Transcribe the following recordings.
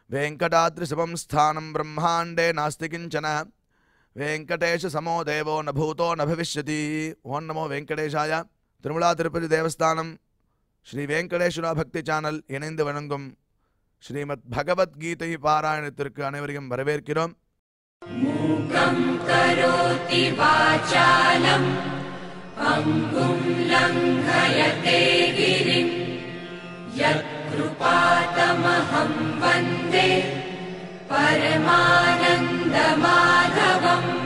वेङ्कटाद्रिसमं स्थानं ब्रह्माण्डे नास्ति किञ्चन वेङ्कटेशसमो देवो न भूतो न भविष्यति ஓம் நமோ வெங்கடேஷாய திருமலா திருப்பதி தேவஸ்தானம் ஸ்ரீ வெங்கடேஸ்வரா பக்தி சேனல் இணைந்து வணங்கும் ஸ்ரீமத் பகவத்கீதை பாராயணத்திற்கு அனைவரையும் வரவேற்கிறோம் करोति वाचालम् पङ्गुम् लङ्घयते गिरिम् यत्कृपातमहं वन्दे परमानन्दमाधवम्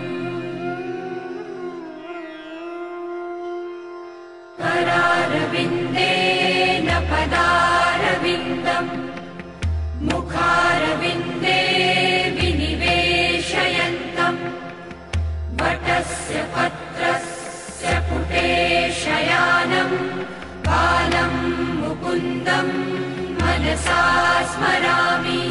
करारविन्देन पदारविन्दम् मुखारविन्दे विनिवेशयन्तम् वटस्य पत्रस्य पुटे शयानम् बालम् मुकुन्दम् मनसा स्मरामि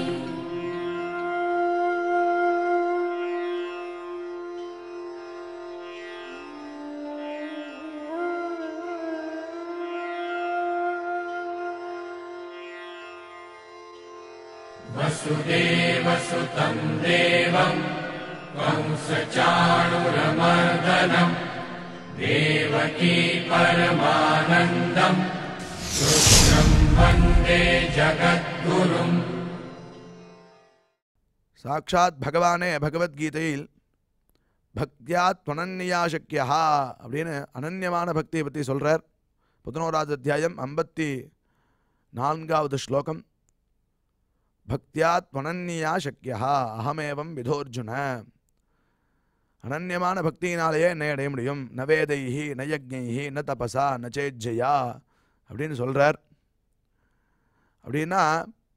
वसुदेवसुतम् देवम् कंसचाणुरमर्दनम् देवकी परमानन्दम् कृष्णम् वन्दे जगद्गुरुम् சாக்ஷாத் பகவானே பகவத்கீதையில் பக்தியா துவனன்யா சக்கியா அப்படின்னு அனன்யமான பக்தியை பற்றி சொல்கிறார் பதினோராவது அத்தியாயம் ஐம்பத்தி நான்காவது ஸ்லோகம் பக்தியா துவனன்யா சக்கியா அகமேவம் விதோர்ஜுன அனன்யமான பக்தியினாலேயே என்னை அடைய முடியும் ந வேதைஹி ந யஜ்ஞைஹி ந தபசா ந சேஜ்ஜயா அப்படின்னு சொல்கிறார் அப்படின்னா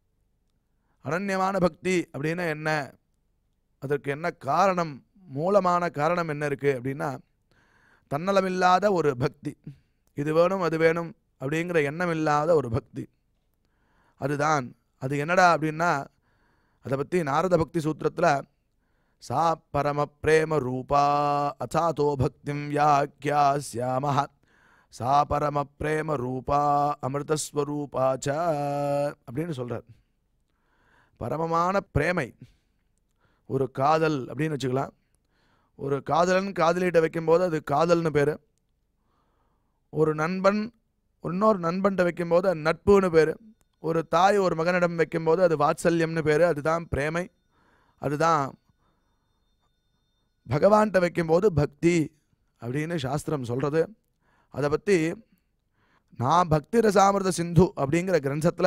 அனன்யமான பக்தி அப்படின்னா என்ன அதற்கு என்ன காரணம் மூலமான காரணம் என்ன இருக்குது அப்படின்னா தன்னலமில்லாத ஒரு பக்தி இது வேணும் அது வேணும் அப்படிங்கிற எண்ணம் இல்லாத ஒரு பக்தி அதுதான் அது என்னடா அப்படின்னா அதை பற்றி நாரத பக்தி சூத்திரத்தில் சா பரம பிரேம ரூபா அசாதோ பக்திம் வியாக்கியாஸ்யாம சா பரம பிரேம ரூபா அமிர்தஸ்வரூபா ச அப்படின்னு சொல்கிறார் பரமமான பிரேமை ஒரு காதல் அப்படின்னு வச்சுக்கலாம் ஒரு காதலன் காதலிட்ட வைக்கும்போது அது காதல்னு பேர் ஒரு நண்பன் இன்னொரு நண்பன்கிட்ட வைக்கும்போது அது நட்புன்னு பேர் ஒரு தாய் ஒரு மகனிடம் வைக்கும்போது அது வாத்சல்யம்னு பேர் அதுதான் பிரேமை அதுதான் பகவான்கிட்ட வைக்கும்போது பக்தி அப்படின்னு சாஸ்திரம் சொல்கிறது அதை பற்றி நான் பக்தி ரசாமிரத சிந்து அப்படிங்கிற கிரந்தத்தில்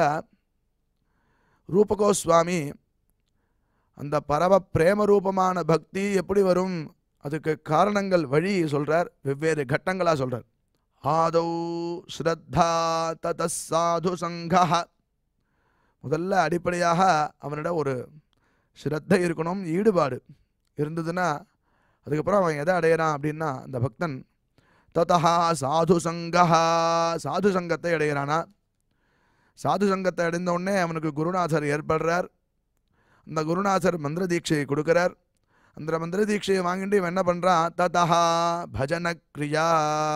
ரூபகோஸ்வாமி அந்த பரம பிரேம ரூபமான பக்தி எப்படி வரும் அதுக்கு காரணங்கள் வழி சொல்றார் வெவ்வேறு கட்டங்களாக சொல்றார் ஆதௌ ஸ்ரத்தா தத சாது சங்கா முதல்ல அடிப்படையாக அவனிடம் ஒரு ஸ்ரத்தை இருக்கணும் ஈடுபாடு இருந்ததுன்னா அதுக்கப்புறம் அவன் எதை அடையிறான் அப்படின்னா அந்த பக்தன் ததா சாது சங்கா சாது சங்கத்தை அடையிறானா சாது சங்கத்தை அடைந்த உடனே அவனுக்கு குருநாதர் ஏற்படுறார் அந்த குருநாதர் மந்திர தீட்சையை கொடுக்குறார் அந்த மந்திர தீட்சையை வாங்கிட்டு இவன் என்ன பண்ணுறான் ததா பஜன கிரியா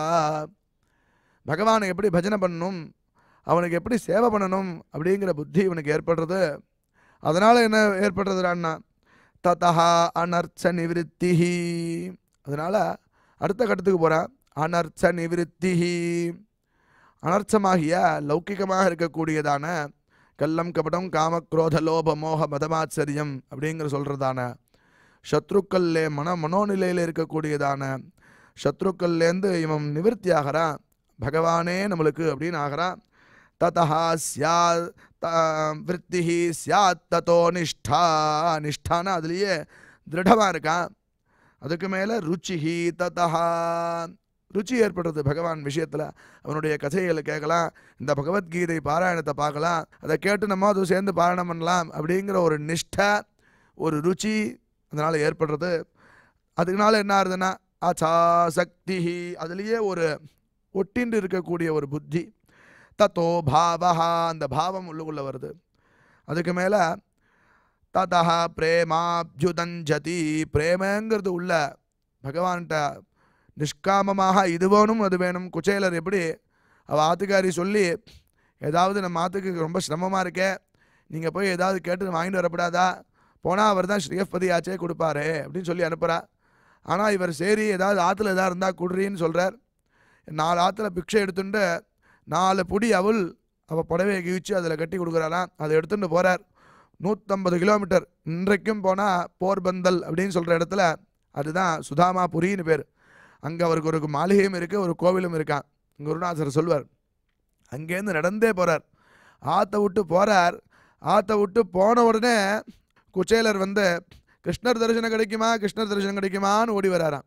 பகவானை எப்படி பஜனை பண்ணணும் அவனுக்கு எப்படி சேவை பண்ணணும் அப்படிங்கிற புத்தி இவனுக்கு ஏற்படுறது அதனால் என்ன ஏற்படுறதுடான்னா ததா அனர்ச்ச நிவிருத்தி அதனால் அடுத்த கட்டத்துக்கு போகிறான் அனர்ச்ச நிவிருத்தி அனர்த்தமாகிய லௌக்கிகமாக இருக்கக்கூடியதான கள்ளம் கபடம் காமக்ரோத லோப மோக மதமாச்சரியம் அப்படிங்கிற சொல்கிறதான சத்ருக்கல்லே மன மனோநிலையில் இருக்கக்கூடியதான சத்ருக்கல்லேருந்து இவன் நிவர்த்தி ஆகிறான் பகவானே நம்மளுக்கு அப்படின்னு ஆகிறான் ததா சியா விற்த்தி சியாத் தத்தோ நிஷ்டா நிஷ்டான அதுலேயே திருடமாக இருக்கான் அதுக்கு மேலே ருச்சிஹி ததா ருச்சி ஏற்படுறது பகவான் விஷயத்தில் அவனுடைய கதைகளை கேட்கலாம் இந்த பகவத்கீதை பாராயணத்தை பார்க்கலாம் அதை கேட்டு நம்ம அது சேர்ந்து பாராயணம் பண்ணலாம் அப்படிங்கிற ஒரு நிஷ்டை ஒரு ருச்சி அதனால் ஏற்படுறது அதுக்குனால என்ன ஆகுதுன்னா அச்சா சக்தி அதுலேயே ஒரு ஒட்டின்று இருக்கக்கூடிய ஒரு புத்தி தத்தோ பாவஹா அந்த பாவம் உள்ளுக்குள்ளே வருது அதுக்கு மேலே ததா பிரேமாப்யுதஞ்சதி பிரேமங்கிறது உள்ள பகவான்கிட்ட நிஷ்காமமாக இது வேணும் அது வேணும் குச்சேலர் எப்படி அவள் ஆத்துக்காரி சொல்லி ஏதாவது நம்ம ஆத்துக்கு ரொம்ப சிரமமாக இருக்கே நீங்கள் போய் ஏதாவது கேட்டு வாங்கிட்டு வரப்படாதா போனால் அவர் தான் ஸ்ரீயப்பதி ஆச்சே கொடுப்பாரு அப்படின்னு சொல்லி அனுப்புகிறா ஆனால் இவர் சரி ஏதாவது ஆற்றுல ஏதாவது இருந்தால் குடுறின்னு சொல்கிறார் நாலு ஆற்றுல பிக்ஷை எடுத்துட்டு நாலு புடி அவள் அவள் புடவையை கிழிச்சு அதில் கட்டி கொடுக்குறாராம் அதை எடுத்துட்டு போகிறார் நூற்றம்பது கிலோமீட்டர் இன்றைக்கும் போனால் போர்பந்தல் அப்படின்னு சொல்கிற இடத்துல அதுதான் சுதாமாபுரின்னு பேர் அங்கே அவருக்கு ஒரு மாளிகையும் இருக்குது ஒரு கோவிலும் இருக்கான் குருநாதர் சொல்வார் அங்கேருந்து நடந்தே போகிறார் ஆற்றை விட்டு போகிறார் ஆற்றை விட்டு போன உடனே குச்சேலர் வந்து கிருஷ்ணர் தரிசனம் கிடைக்குமா கிருஷ்ணர் தரிசனம் கிடைக்குமான்னு ஓடி வராராம்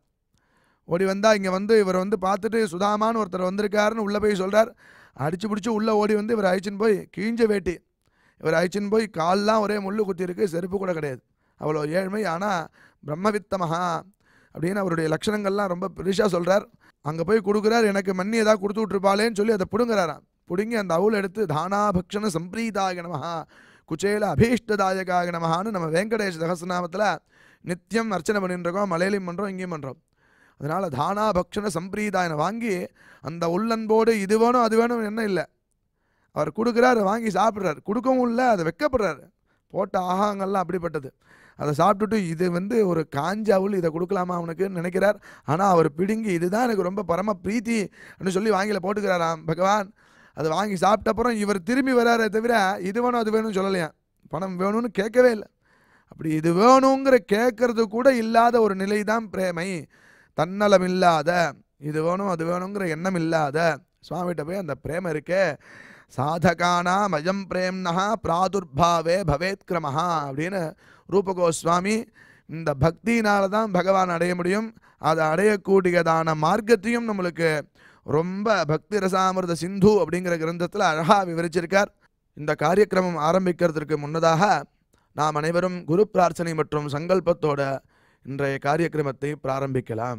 ஓடி வந்தால் இங்கே வந்து இவர் வந்து பார்த்துட்டு சுதாமான்னு ஒருத்தர் வந்திருக்காருன்னு உள்ளே போய் சொல்கிறார் அடிச்சு பிடிச்சி உள்ளே ஓடி வந்து இவர் அழிச்சின்னு போய் கீஞ்ச வேட்டி இவர் அழிச்சின்னு போய் கால்லாம் ஒரே முள்ளு குத்தி இருக்கு செருப்பு கூட கிடையாது அவ்வளோ ஏழ்மை ஆனால் பிரம்மவித்தமஹா அப்படின்னு அவருடைய லட்சணங்கள்லாம் ரொம்ப பெருசாக சொல்கிறார் அங்கே போய் கொடுக்குறார் எனக்கு மண்ணி ஏதாவது கொடுத்து விட்ருப்பாளேன்னு சொல்லி அதை பிடுங்குறாராம் பிடுங்கி அந்த அவுள் எடுத்து தானாபக்ஷண சம்பிரீதாய நமஹா குச்சேல அபீஷ்டதாயகாக நமஹான்னு நம்ம வெங்கடேஷ் சகசநாமத்தில் நித்தியம் அர்ச்சனை பண்ணிட்டு இருக்கோம் மலையிலையும் பண்ணுறோம் இங்கேயும் பண்ணுறோம் அதனால் தானா பக்ஷண சம்பிரீதாயனை வாங்கி அந்த உள்ளன்போடு இது வேணும் அது வேணும் என்ன இல்லை அவர் கொடுக்குறாரு வாங்கி சாப்பிட்றாரு கொடுக்கவும் இல்லை அதை வெக்கப்படுறாரு போட்ட ஆகாங்கள்லாம் அப்படிப்பட்டது அதை சாப்பிட்டுட்டு இது வந்து ஒரு காஞ்ச அவுள் இதை கொடுக்கலாமா அவனுக்குன்னு நினைக்கிறார் ஆனால் அவர் பிடுங்கி இதுதான் எனக்கு ரொம்ப பரம பிரீத்தி அப்படின்னு சொல்லி வாங்கில போட்டுக்கிறாராம் பகவான் அதை வாங்கி சாப்பிட்ட அப்புறம் இவர் திரும்பி வராரே தவிர இது வேணும் அது வேணும்னு சொல்லலையா பணம் வேணும்னு கேட்கவே இல்லை அப்படி இது வேணுங்கிற கேட்கறது கூட இல்லாத ஒரு நிலை தான் பிரேமை தன்னலம் இல்லாத இது வேணும் அது வேணுங்கிற எண்ணம் இல்லாத சுவாமிகிட்ட போய் அந்த பிரேமம் இருக்கே சாதகானாம் அயம் பிரேம்னஹா பிராதுர்பாவே பவேத் கிரமஹா அப்படின்னு ரூபகோஸ்வாமி இந்த பக்தியினால தான் பகவான் அடைய முடியும் அதை அடையக்கூடியதான மார்க்கத்தையும் நம்மளுக்கு ரொம்ப பக்தி ரசாமிர்த சிந்து அப்படிங்கிற கிரந்தத்தில் அழகாக விவரிச்சிருக்கார் இந்த காரியக்கிரமம் ஆரம்பிக்கிறதுக்கு முன்னதாக நாம் அனைவரும் குரு பிரார்த்தனை மற்றும் சங்கல்பத்தோட இன்றைய காரியக்கிரமத்தை பிராரம்பிக்கலாம்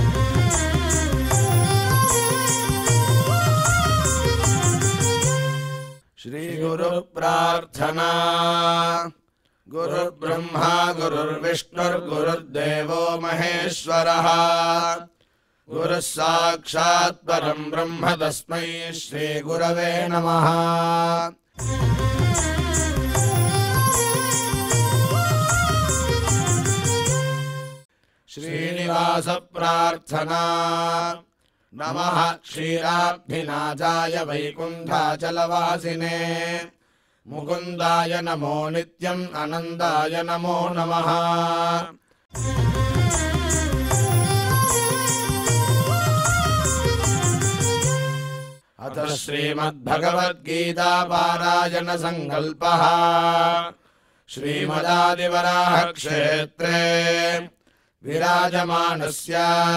ஸ்ரீ குரு பிரார்த்தனா குரு பிரம்மா குருர்விஷ்ணுர் குருர்தேவோ மகேஸ்வரः குரு சாட்சாத் பரம் பிரம்ம தஸ்மை ஸ்ரீ குரவே நமः श्रीनिवास प्रार्थना नमः क्षीराब्धिनाथाय वैकुण्ठाचलवासिने मुकुन्दाय नमो नित्यम् अनन्दाय नमो नमः अथ श्रीमद्भगवद्गीता पारायणसङ्कल्पः श्रीमदादिवराहक्षेत्रे विराजमानस्य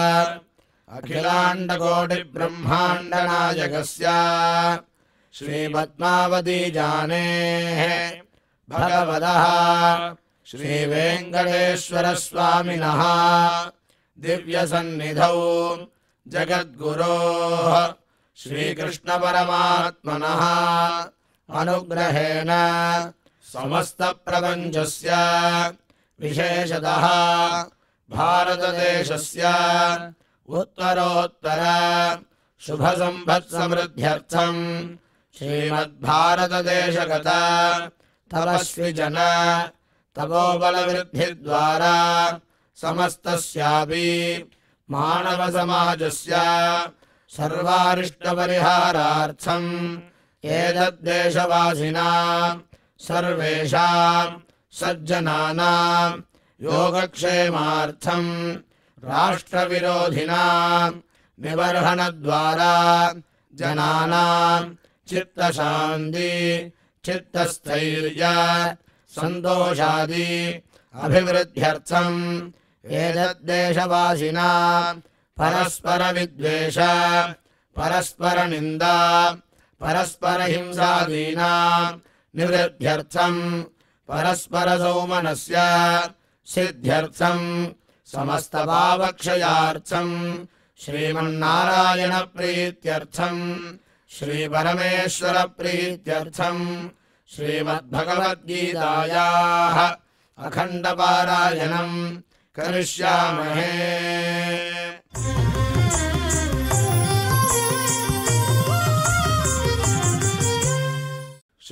अखिलाण्डकोटिब्रह्माण्डनायकस्य श्रीपद्मावतीजानेः भगवतः श्रीवेङ्कटेश्वरस्वामिनः दिव्यसन्निधौ जगद्गुरोः श्रीकृष्णपरमात्मनः अनुग्रहेण समस्तप्रपञ्चस्य विशेषतः भारतदेशस्य उत्तरोत्तर शुभसम्पत्समृद्ध्यर्थम् श्रीमद्भारतदेशगत तपस्विजन तपोबलवृद्धिद्वारा समस्तस्यापि मानवसमाजस्य सर्वारिष्टपरिहारार्थम् एतद्देशवासिनां सर्वेषां सज्जनानां योगक्षेमार्थम् राष्ट्रविरोधिनां निबर्हणद्वारा जनानां चित्तशान्ति चित्तस्थैर्य सन्तोषादि अभिवृद्ध्यर्थम् एतद्देशवासिनां परस्परविद्वेष परस्परनिन्दा परस्परहिंसादीनां निवृद्ध्यर्थम् परस्परसौमनस्य सिद्ध्यर्थम् समस्तभावक्षयार्थम् श्रीमन्नारायणप्रीत्यर्थम् श्रीपरमेश्वरप्रीत्यर्थम् श्रीमद्भगवद्गीतायाः अखण्डपारायणम् करिष्यामहे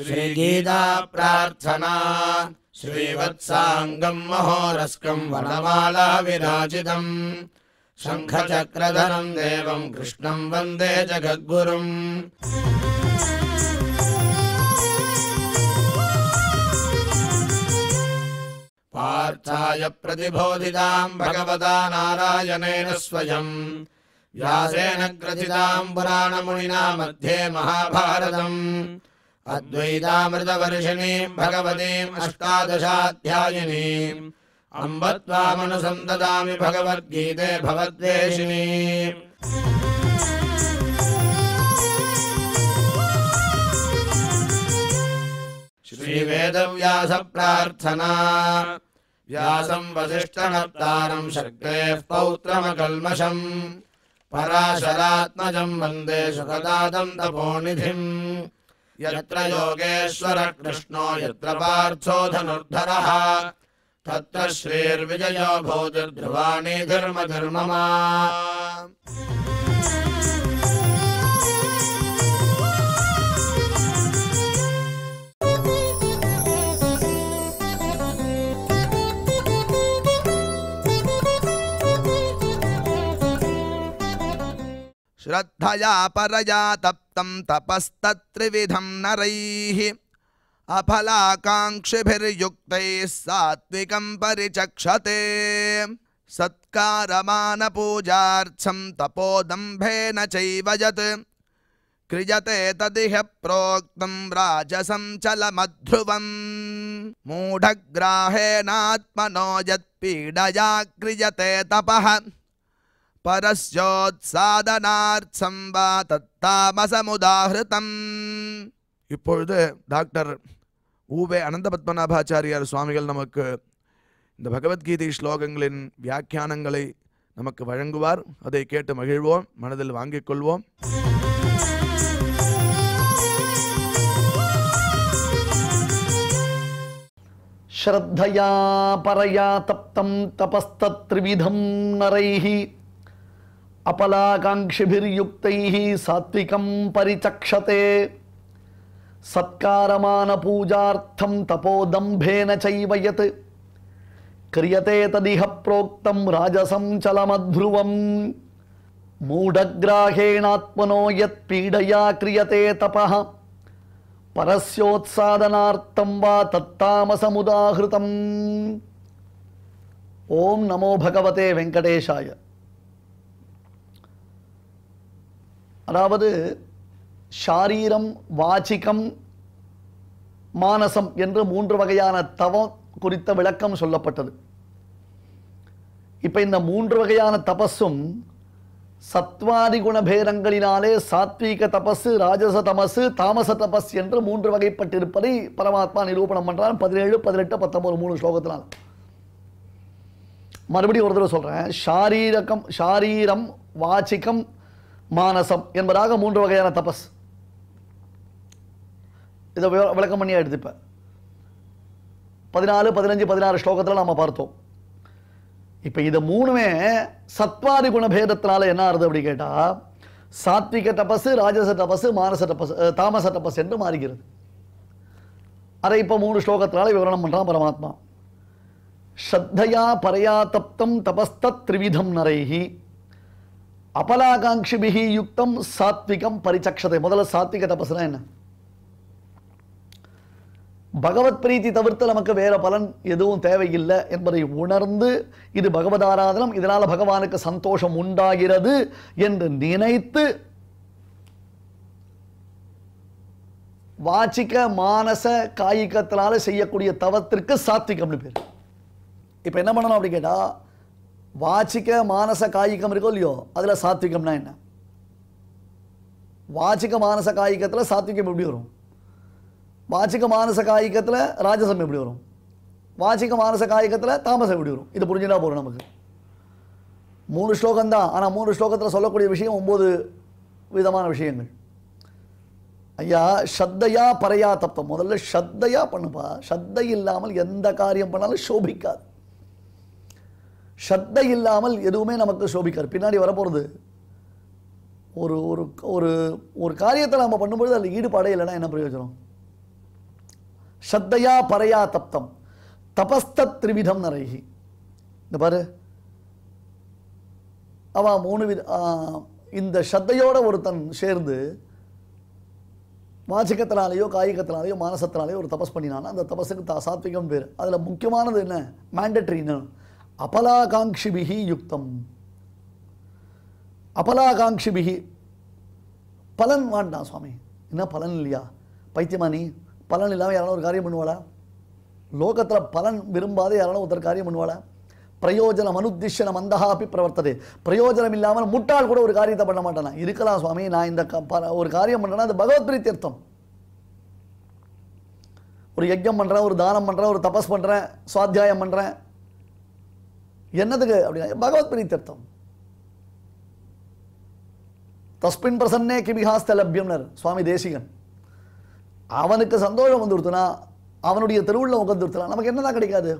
श्रीगीता प्रार्थना श्रीवत्साङ्गम् महोरस्कम् वनमाला विराजितम् शङ्खचक्रधरम् देवम् कृष्णम् वन्दे जगद्गुरुम् पार्थाय प्रतिबोधिताम् भगवता नारायणेन स्वयम् व्यासेन ग्रथिताम् पुराणमुनिना मध्ये महाभारतम् अद्वैतामृतवर्षिणीम् भगवतीम् अष्टादशाध्यायिनीम् अम्ब त्वामनुसन्ददामि भगवद्गीते भवद्वेषिणी श्रीवेदव्यासप्रार्थना व्यासम् वसिष्ठनप्तारम् शक्तेः पौत्रमकल्मषम् पराशरात्मजम् वन्दे सुखदादम् तपोनिधिम् यत्र योगेश्वर कृष्णो यत्र पार्थो धनुर्धरः तत्र श्रीर्विजयो भूतिर्ध्रुवाणि धर्मधर्ममा श्रद्धया परया तप्तं तपस्तत्त्रिविधं नरैः अफलाकाङ्क्षिभिर्युक्तैः सात्विकं परिचक्षते सत्कारमानपूजार्थं तपोदम्भेन चैव यत् क्रियते तदिह प्रोक्तं राजसं चलमध्रुवम् मूढग्राहेणात्मनो यत्पीडया क्रियते तपः பரஸ்யோத்சாதனார்த்தம் வா தத்தாமசமுதாகிருதம் இப்பொழுது டாக்டர் ஊவே அனந்த பத்மநாபாச்சாரியார் சுவாமிகள் நமக்கு இந்த பகவத்கீதை ஸ்லோகங்களின் வியாக்கியானங்களை நமக்கு வழங்குவார் அதை கேட்டு மகிழ்வோம் மனதில் வாங்கிக் கொள்வோம் श्रद्धया परया तप्तं तपस्तत्त्रिविधं नरैः अपलाकाङ्क्षिभिर्युक्तैः सात्विकं परिचक्षते सत्कारमानपूजार्थं तपोदम्भेन चैव यत् क्रियते तदिह प्रोक्तं राजसं चलमध्रुवम् मूढग्राहेणात्मनो यत्पीडया क्रियते तपः परस्योत्सादनार्थं वा तत्तामसमुदाहृतम् ॐ नमो भगवते வெங்கடேஷாய அதாவது ஷாரீரம் வாச்சிகம் மானசம் என்று மூன்று வகையான தவம் குறித்த விளக்கம் சொல்லப்பட்டது இப்ப இந்த மூன்று வகையான தபஸும் சத்வாதி குணபேதங்களினாலே சாத்வீக தபசு ராஜச தமசு தாமச தபஸ் என்று மூன்று வகைப்பட்டிருப்பதை பரமாத்மா நிரூபணம் பண்றான் பதினேழு பதினெட்டு பத்தொன்பது மூணு ஸ்லோகத்தினால் மறுபடியும் ஒரு தடவை சொல்றேன் ஷாரீரகம் ஷாரீரம் வாச்சிகம் மானசம் என்பதாக மூன்று வகையான தபஸ் இதை வி- விளக்கம் பண்ணி எடுத்துப்பேன் பதினாலு பதினஞ்சு பதினாறு ஸ்லோகத்தில் நம்ம பார்த்தோம் இப்போ இது மூணுமே சத்வாதி குணபேதத்தினால என்ன ஆறுது அப்படி கேட்டா சாத்விக தபசு ராஜச தபசு மானச தபசு அஹ், தாமச தபஸ் என்று மாறுகிறது அதை இப்போ மூணு ஸ்லோகத்தினால விவரணம் பண்றான் பரமாத்மா ஸ்ரத்தையா பரையா தப்தம் தபஸ்தத் த்ரிவிதம் நரைஹி அபலாகாங்ஷிபிகி யுக்தம் சாத்விகம் பரிச்சக்ஷதை முதல்ல சாத்விக தபஸ்னா என்ன பகவத் பிரீத்தி தவிர்த்து நமக்கு வேற பலன் எதுவும் தேவையில்லை என்பதை உணர்ந்து இது பகவதாராதனம் இதனால பகவானுக்கு சந்தோஷம் உண்டாகிறது என்று நினைத்து வாச்சிக்க மானச காய்கத்தினால செய்யக்கூடிய தவத்திற்கு சாத்விகம்னு பேர் இப்போ என்ன பண்ணணும் அப்படி கேட்டா வாச்சிக்க மானச காய்கம் இருக்கோ இல்லையோ அதுல சாத்விகம்னா என்ன வாச்சிக்க மானச காய்கத்தில் சாத்விகம் எப்படி வரும் வாச்சிக்க மானச காய்கத்தில் ராஜசம் எப்படி வரும் வாச்சிக்க மானச காய்கத்தில் தாமசம் எப்படி வரும் இது புரிஞ்சுட்டா போதும் நமக்கு மூணு ஸ்லோகம் தான் ஆனால் மூணு ஸ்லோகத்தில் சொல்லக்கூடிய விஷயம் ஒன்பது விதமான விஷயங்கள் ஐயா ஸ்ரத்தையா பரையா தப்தம் முதல்ல ஸ்ரத்தையா பண்ணுப்பா ஸ்ரத்தை இல்லாமல் எந்த காரியம் பண்ணாலும் சோபிக்காது ஸ்ரத்தை இல்லாமல் எதுவுமே நமக்கு சோபிக்காது பின்னாடி வரப்போகிறது ஒரு ஒரு ஒரு ஒரு காரியத்தை நம்ம பண்ணும்பொழுது அதில் ஈடுபாடே இல்லைன்னா என்ன பிரயோஜனம் ஸ்ரத்தையா பரையா தப்தம் தபஸ்தத் திரிவிதம் நரைகி இந்த பாரு அவ மூணு வித ஆ, இந்த ஸ்ரத்தையோட ஒருத்தன் சேர்ந்து வாச்சிக்கத்தினாலேயோ காய்கத்தினாலேயோ மானசத்தினாலேயோ ஒரு தபஸ் பண்ணினானா அந்த தபஸுக்கு தா சாத்விகம் பேர் அதில் முக்கியமானது என்ன மேண்டட்ரின்னு அபலாகாங்ஷிபிகி யுக்தம் அபலாகாங்ஷிபிகி பலன் வேண்டாம் சுவாமி என்ன பலன் இல்லையா பைத்தியமா நீ பலன் இல்லாமல் யாராலும் ஒரு காரியம் பண்ணுவாளா லோகத்தில் பலன் விரும்பாத யாராலும் ஒருத்தர் காரியம் பண்ணுவாளா பிரயோஜனம் அனுத்திஷன மந்தகாப்பி பிரவர்த்தது பிரயோஜனம் இல்லாமல் முட்டாள் கூட ஒரு காரியத்தை பண்ண மாட்டானா இருக்கலாம் சுவாமி நான் இந்த க- ப- ஒரு காரியம் பண்ணுறேன்னா அது பகவத் பிரீத்தியர்த்தம் ஒரு யஜ்யம் பண்ணுறேன் ஒரு தானம் பண்ணுறேன் ஒரு தபஸ் பண்ணுறேன் சுவாத்தியாயம் பண்ணுறேன் என்னதுக்கு அப்படின்னா பகவத் பிரீத்தியர்த்தம் தஸ்மின் பிரசன்னே கிபிஹாஸ்த லப்யம்னர் சுவாமி தேசிகன் அவனுக்கு சந்தோஷம் வந்துடுத்துனா அவனுடைய தெருவுள்ள உட்காந்துடுத்துனா நமக்கு என்னதான் கிடைக்காது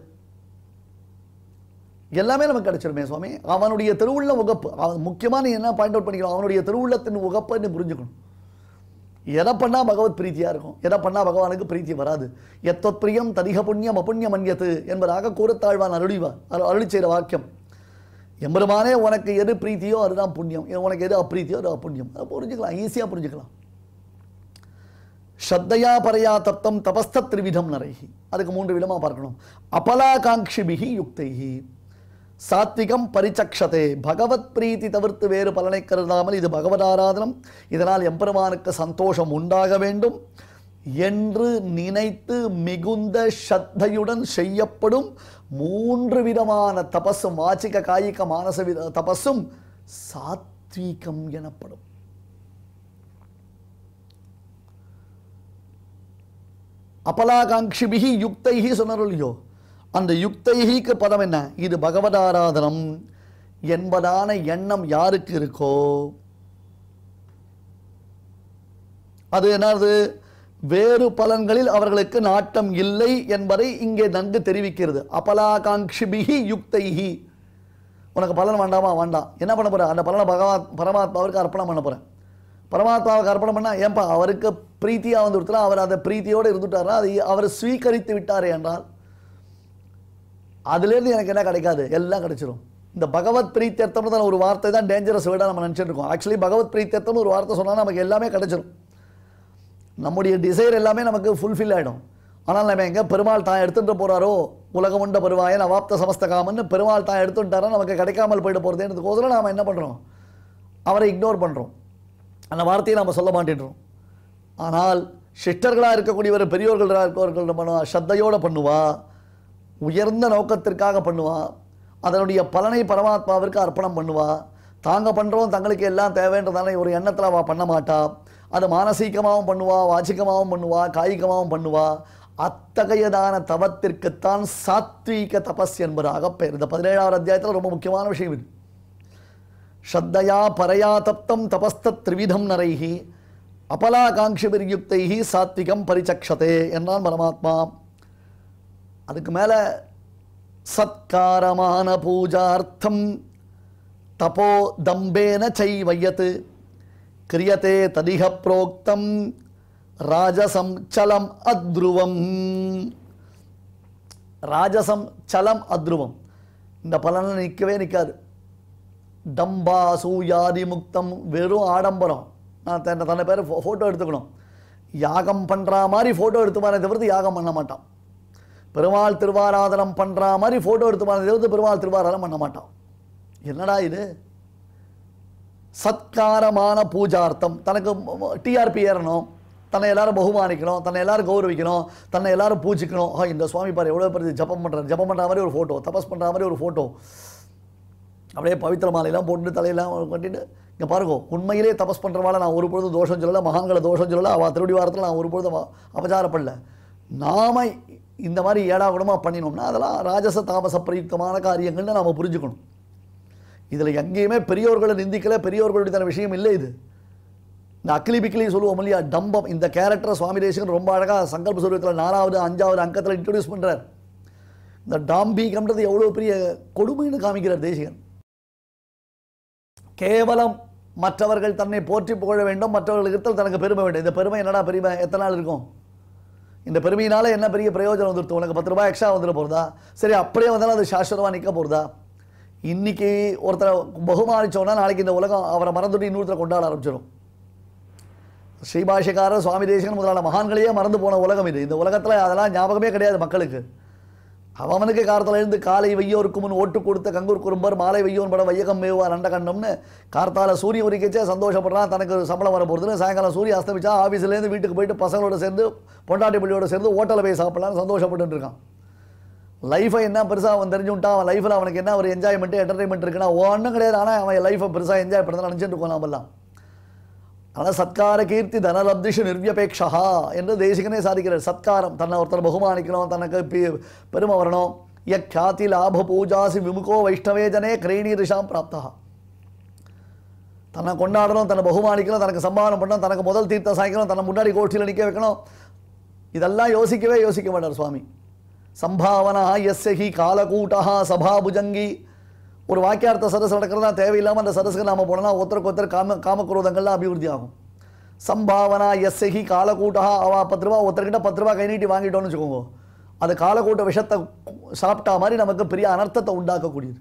எல்லாமே நமக்கு கிடைச்சிருமே சுவாமி அவனுடைய திருவுள்ள உகப்பு அவன் முக்கியமாக நீ என்ன பாயிண்ட் அவுட் பண்ணிக்கலாம் அவனுடைய திருவுள்ளத்தின் உகப்பை நீ புரிஞ்சுக்கணும் எதை பண்ணால் பகவத் பிரீத்தியாக இருக்கும் எதை பண்ணால் பகவானுக்கு பிரீத்தி வராது எத்தொத் பிரியம் ததிக புண்ணியம் அப்புண்ணியம் அந்யத்து என்பதாக கூறத்தாழ்வான் அருளிவா அருளி செய்கிற வாக்கியம் எம்பெருமானே உனக்கு எது பிரீத்தியோ அதுதான் புண்ணியம் உனக்கு எது அப்ரீத்தியோ அது அப்புண்ணியம் அதை புரிஞ்சுக்கலாம் ஈஸியாக புரிஞ்சுக்கலாம் ஸ்ரத்தையா பரையா தப்தம் தபஸ்த திரிவிதம் நரைஹி அதுக்கு மூன்று விதமாக பார்க்கணும் அபலாகாங்ஷிபிகி யுக்தைஹி சாத்விகம் பரிச்சக்ஷதே பகவத் பிரீத்தி தவிர்த்து வேறு பலனை கருதாமல் இது பகவத் ஆராதனம் இதனால் எம்பெருமானுக்கு சந்தோஷம் உண்டாக வேண்டும் என்று நினைத்து மிகுந்த ஸ்ரத்தையுடன் செய்யப்படும் மூன்று விதமான தபஸும் வாச்சிக காயிக மானச வித தபஸும் சாத்வீகம் எனப்படும் அபலாகாங்ஷிபிகி யுக்தைஹி சொன்னாரோ இல்லையோ அந்த யுக்தைஹிக்கு பதம் என்ன இது பகவதாராதனம் என்பதான எண்ணம் யாருக்கு இருக்கோ அது என்னது வேறு பலன்களில் அவர்களுக்கு நாட்டம் இல்லை என்பதை இங்கே நன்கு தெரிவிக்கிறது அபலாகாங்ஷிபிகி யுக்தைஹி உனக்கு பலன் வேண்டாமா வேண்டாம் என்ன பண்ண போற அந்த பலனை பகவா பரமாத்மாவுக்கு அர்ப்பணம் பண்ண போறேன் பரமாத்மாவுக்கு அர்ப்பணம் பண்ணா ஏன்பா அவருக்கு பிரீத்தியாக வந்து கொடுத்தா அவர் அந்த பிரீத்தியோடு இருந்துட்டாரா அதை அவர் ஸ்வீகரித்து விட்டாரே என்றால் அதுலேருந்து எனக்கு என்ன கிடைக்காது எல்லாம் கிடைச்சிரும் இந்த பகவத் பிரீத்தியர்த்தம்னு தான் ஒரு வார்த்தை தான் டேஞ்சரஸ் வேர்டாக நம்ம நினச்சிட்டு இருக்கோம் ஆக்சுவலி பகவத் பிரீத்தியர்த்தம்னு ஒரு வார்த்தை சொன்னால் நமக்கு எல்லாமே கிடைச்சிரும் நம்முடைய டிசைர் எல்லாமே நமக்கு ஃபுல்ஃபில் ஆகிடும் ஆனால் நம்ம எங்கே பெருமாள் தான் எடுத்துகிட்டு போகிறாரோ உலகம் உண்ட பெருவாயன் அவாப்த சமஸ்தகாமன்னு பெருமாள் தான் எடுத்துட்டாரா நமக்கு கிடைக்காமல் போயிட்டு போகிறதுன்றதுக்கோசரம் நாம் என்ன பண்ணுறோம் அவரை இக்னோர் பண்ணுறோம் அந்த வார்த்தையை நம்ம சொல்ல மாட்டேன்றோம் ஆனால் சிஷ்டர்களாக இருக்கக்கூடியவர் பெரியோர்களாக இருக்கவர்கள் பண்ணுவா ஸ்ரத்தையோடு பண்ணுவா உயர்ந்த நோக்கத்திற்காக பண்ணுவா அதனுடைய பலனை பரமாத்மாவிற்கு அர்ப்பணம் பண்ணுவா தாங்க பண்ணுறோம் தங்களுக்கு எல்லாம் தேவைன்றதான ஒரு எண்ணத்தில் அவள் பண்ண மாட்டா அது மானசீகமாகவும் பண்ணுவா வாச்சிகமாகவும் பண்ணுவா காய்கமாகவும் பண்ணுவா அத்தகையதான தவத்திற்குத்தான் சாத்வீக தபஸ் என்பதாக பெயர் இந்த பதினேழாவது அத்தியாயத்தில் ரொம்ப முக்கியமான விஷயம் இது ஸ்ரத்தையா பரையா தப்தம் தபஸ்தத் திரிவிதம் நரைஹி அபலாகாங்ஷிபிர்யுக்தைஹி சாத்விகம் பரிச்சக்ஷதே என்றான் பரமாத்மா அதுக்கு மேலே சத்காரமான பூஜார்த்தம் தபோ தம்பேன சைவயத் கிரியதே ததிக புரோக்தம் ராஜசம் சலம் அத்ருவம் ராஜசம் சலம் அத்ருவம் இந்த பலனை நிற்கவே நிற்காது டம்பா சூயாதி முக்தம் வெறும் ஆடம்பரம் நான் தன்னை தன்னை பேர் ஃபோட்டோ எடுத்துக்கணும் யாகம் பண்ணுற மாதிரி ஃபோட்டோ எடுத்துப்பானே தவிர்த்து யாகம் பண்ண மாட்டான் பெருமாள் திருவாராதனம் பண்ணுற மாதிரி ஃபோட்டோ எடுத்துப்பானே தவிர்த்து பெருமாள் திருவாராதனம் பண்ண மாட்டான் என்னடா இது சத்காரமான பூஜார்த்தம் தனக்கு டிஆர்பி ஏறணும் தன்னை எல்லாரும் பகுமானிக்கணும் தன்னை எல்லாரும் கௌரவிக்கணும் தன்னை எல்லாரும் பூஜிக்கணும் ஆ இந்த சுவாமி பாரு எவ்வளோ பெரிய ஜபம் பண்ணுறாரு ஜபம் பண்ணுற மாதிரி ஒரு ஃபோட்டோ தபஸ் பண்ணுற மாதிரி ஒரு ஃபோட்டோ அப்படியே பவித்திர மாலையெல்லாம் போட்டு தலையெல்லாம் கட்டிட்டு இங்கே பாருங்க உண்மையிலே தபஸ் பண்ணுறவால நான் ஒரு பொழுது தோஷம் சொல்லலை மகான்களை தோஷம் சொல்லலை அவள் திருடி வாரத்தில் நான் ஒரு பொழுது அவ- அபச்சாரப்படல நாம இந்த மாதிரி ஏடா கூடமாக பண்ணினோம்னா அதெல்லாம் ராஜச தாமச பிரயுக்தமான காரியங்கள்னு நாம் புரிஞ்சுக்கணும் இதில் எங்கேயுமே பெரியோர்களை நிந்திக்கல பெரியோர்களுடைய விஷயம் இல்லை இது இந்த அக்கிலி பிக்கிலி சொல்லுவோம் இல்லையா டம்பம் இந்த கேரக்டரை சுவாமி தேசிகன் ரொம்ப அழகாக சங்கல்ப சூரியத்தில் நாலாவது அஞ்சாவது அங்கத்தில் இன்ட்ரடியூஸ் பண்ணுறார் இந்த டாம்பீகம்ன்றது எவ்வளோ பெரிய கொடுமைன்னு காமிக்கிறார் தேசிகன் கேவலம் மற்றவர்கள் தன்னை போற்றி புகழ வேண்டும் மற்றவர்களுக்கு இருத்தல் தனக்கு பெருமை வேண்டும் இந்த பெருமை என்னடா பெருமை எத்தனை நாள் இருக்கும் இந்த பெருமையினால என்ன பெரிய பிரயோஜனம் வந்துருத்து உனக்கு பத்து ரூபாய் எக்ஸ்ட்ரா வந்துட போகிறதா சரி அப்படியே வந்தாலும் அது சாஸ்வதமாக நிற்க போகிறதா இன்னைக்கு ஒருத்தரை பகுமானிச்சோன்னா நாளைக்கு இந்த உலகம் அவரை மறந்துட்டு இன்னொருத்தரை கொண்டாட ஆரம்பிச்சிடும் ஸ்ரீபாஷிகாரர் சுவாமி தேசிகன் முதலான மகான்களையே மறந்து போன உலகம் இது இந்த உலகத்தில் அதெல்லாம் ஞாபகமே கிடையாது மக்களுக்கு அவனுக்கு காலத்தில் இருந்து காலை வையோருக்கு முன் ஓட்டு கொடுத்த கங்கூர் குறும்பர் மாலை வையோன் படம் வையகம் மேவா நண்டகண்டம்னு கார்த்தால சூரிய உரிக்கச்சே சந்தோஷப்படுறான் தனக்கு சம்பளம் வர போகிறதுன்னு சாயங்காலம் சூரிய அஸ்தமிச்சா ஆஃபீஸ்லேருந்து வீட்டுக்கு போயிட்டு பசங்களோட சேர்ந்து பொண்டாட்டி பிள்ளையோட சேர்ந்து ஹோட்டலில் போய் சாப்பிடலாம்னு சந்தோஷப்பட்டு இருக்கான் லைஃபை என்ன பெருசாக அவன் தெரிஞ்சுட்டான் அவன் லைஃப்பில் அவனுக்கு என்ன ஒரு என்ஜாய்மெண்ட் என்டர்டைன்மெண்ட் இருக்குன்னா ஒன்றும் கிடையாது ஆனால் அவன் லைஃபை பெருசாக என்ஜாய் பண்ணுறதை நினச்சிட்டு இருக்கோம் நாமெல்லாம் ஆனால் சத்கார கீர்த்தி தனலப்திஷு நிர்வியபேக்ஷா என்று தேசிகனே சாதிக்கிறார் சத்காரம் தன்னை ஒருத்தர் பகுமானிக்கணும் தனக்கு பி- பெருமை வரணும் யக்யாதி லாப பூஜாசி விமுகோ வைஷ்ணவே ஜனே கிரேணி ரிஷாம் பிராப்தா தன்னை கொண்டாடணும் தன்னை பகுமானிக்கணும் தனக்கு சம்பாதனம் பண்ணணும் தனக்கு முதல் தீர்த்தம் சாய்க்கணும் தன்னை முன்னாடி கோஷ்டியில் நிற்க வைக்கணும் இதெல்லாம் யோசிக்கவே யோசிக்க மாட்டார் சுவாமி சம்பாவனா எஸ்ய ஹி காலகூட்டா சபாபுஜங்கி ஒரு வாக்கியார்த்த சரஸ் நடக்கிறதா தேவையில்லாமல் அந்த சரஸுக்கு நாம போனோம்னா ஒருத்தருக்கு ஒருத்தர் காம காமக்ரோதங்கள்லாம் அபிவிருத்தி ஆகும் சம்பாவனா எஸ்ய ஹி காலகூட்டா அவ பத்து ரூபா ஒருத்தர்கிட்ட பத்து ரூபா கை நீட்டி வாங்கிட்டோம்னு வச்சுக்கோங்க அது காலக்கூட்ட விஷத்தை சாப்பிட்டா மாதிரி நமக்கு பெரிய அனர்த்தத்தை உண்டாக்கக்கூடியது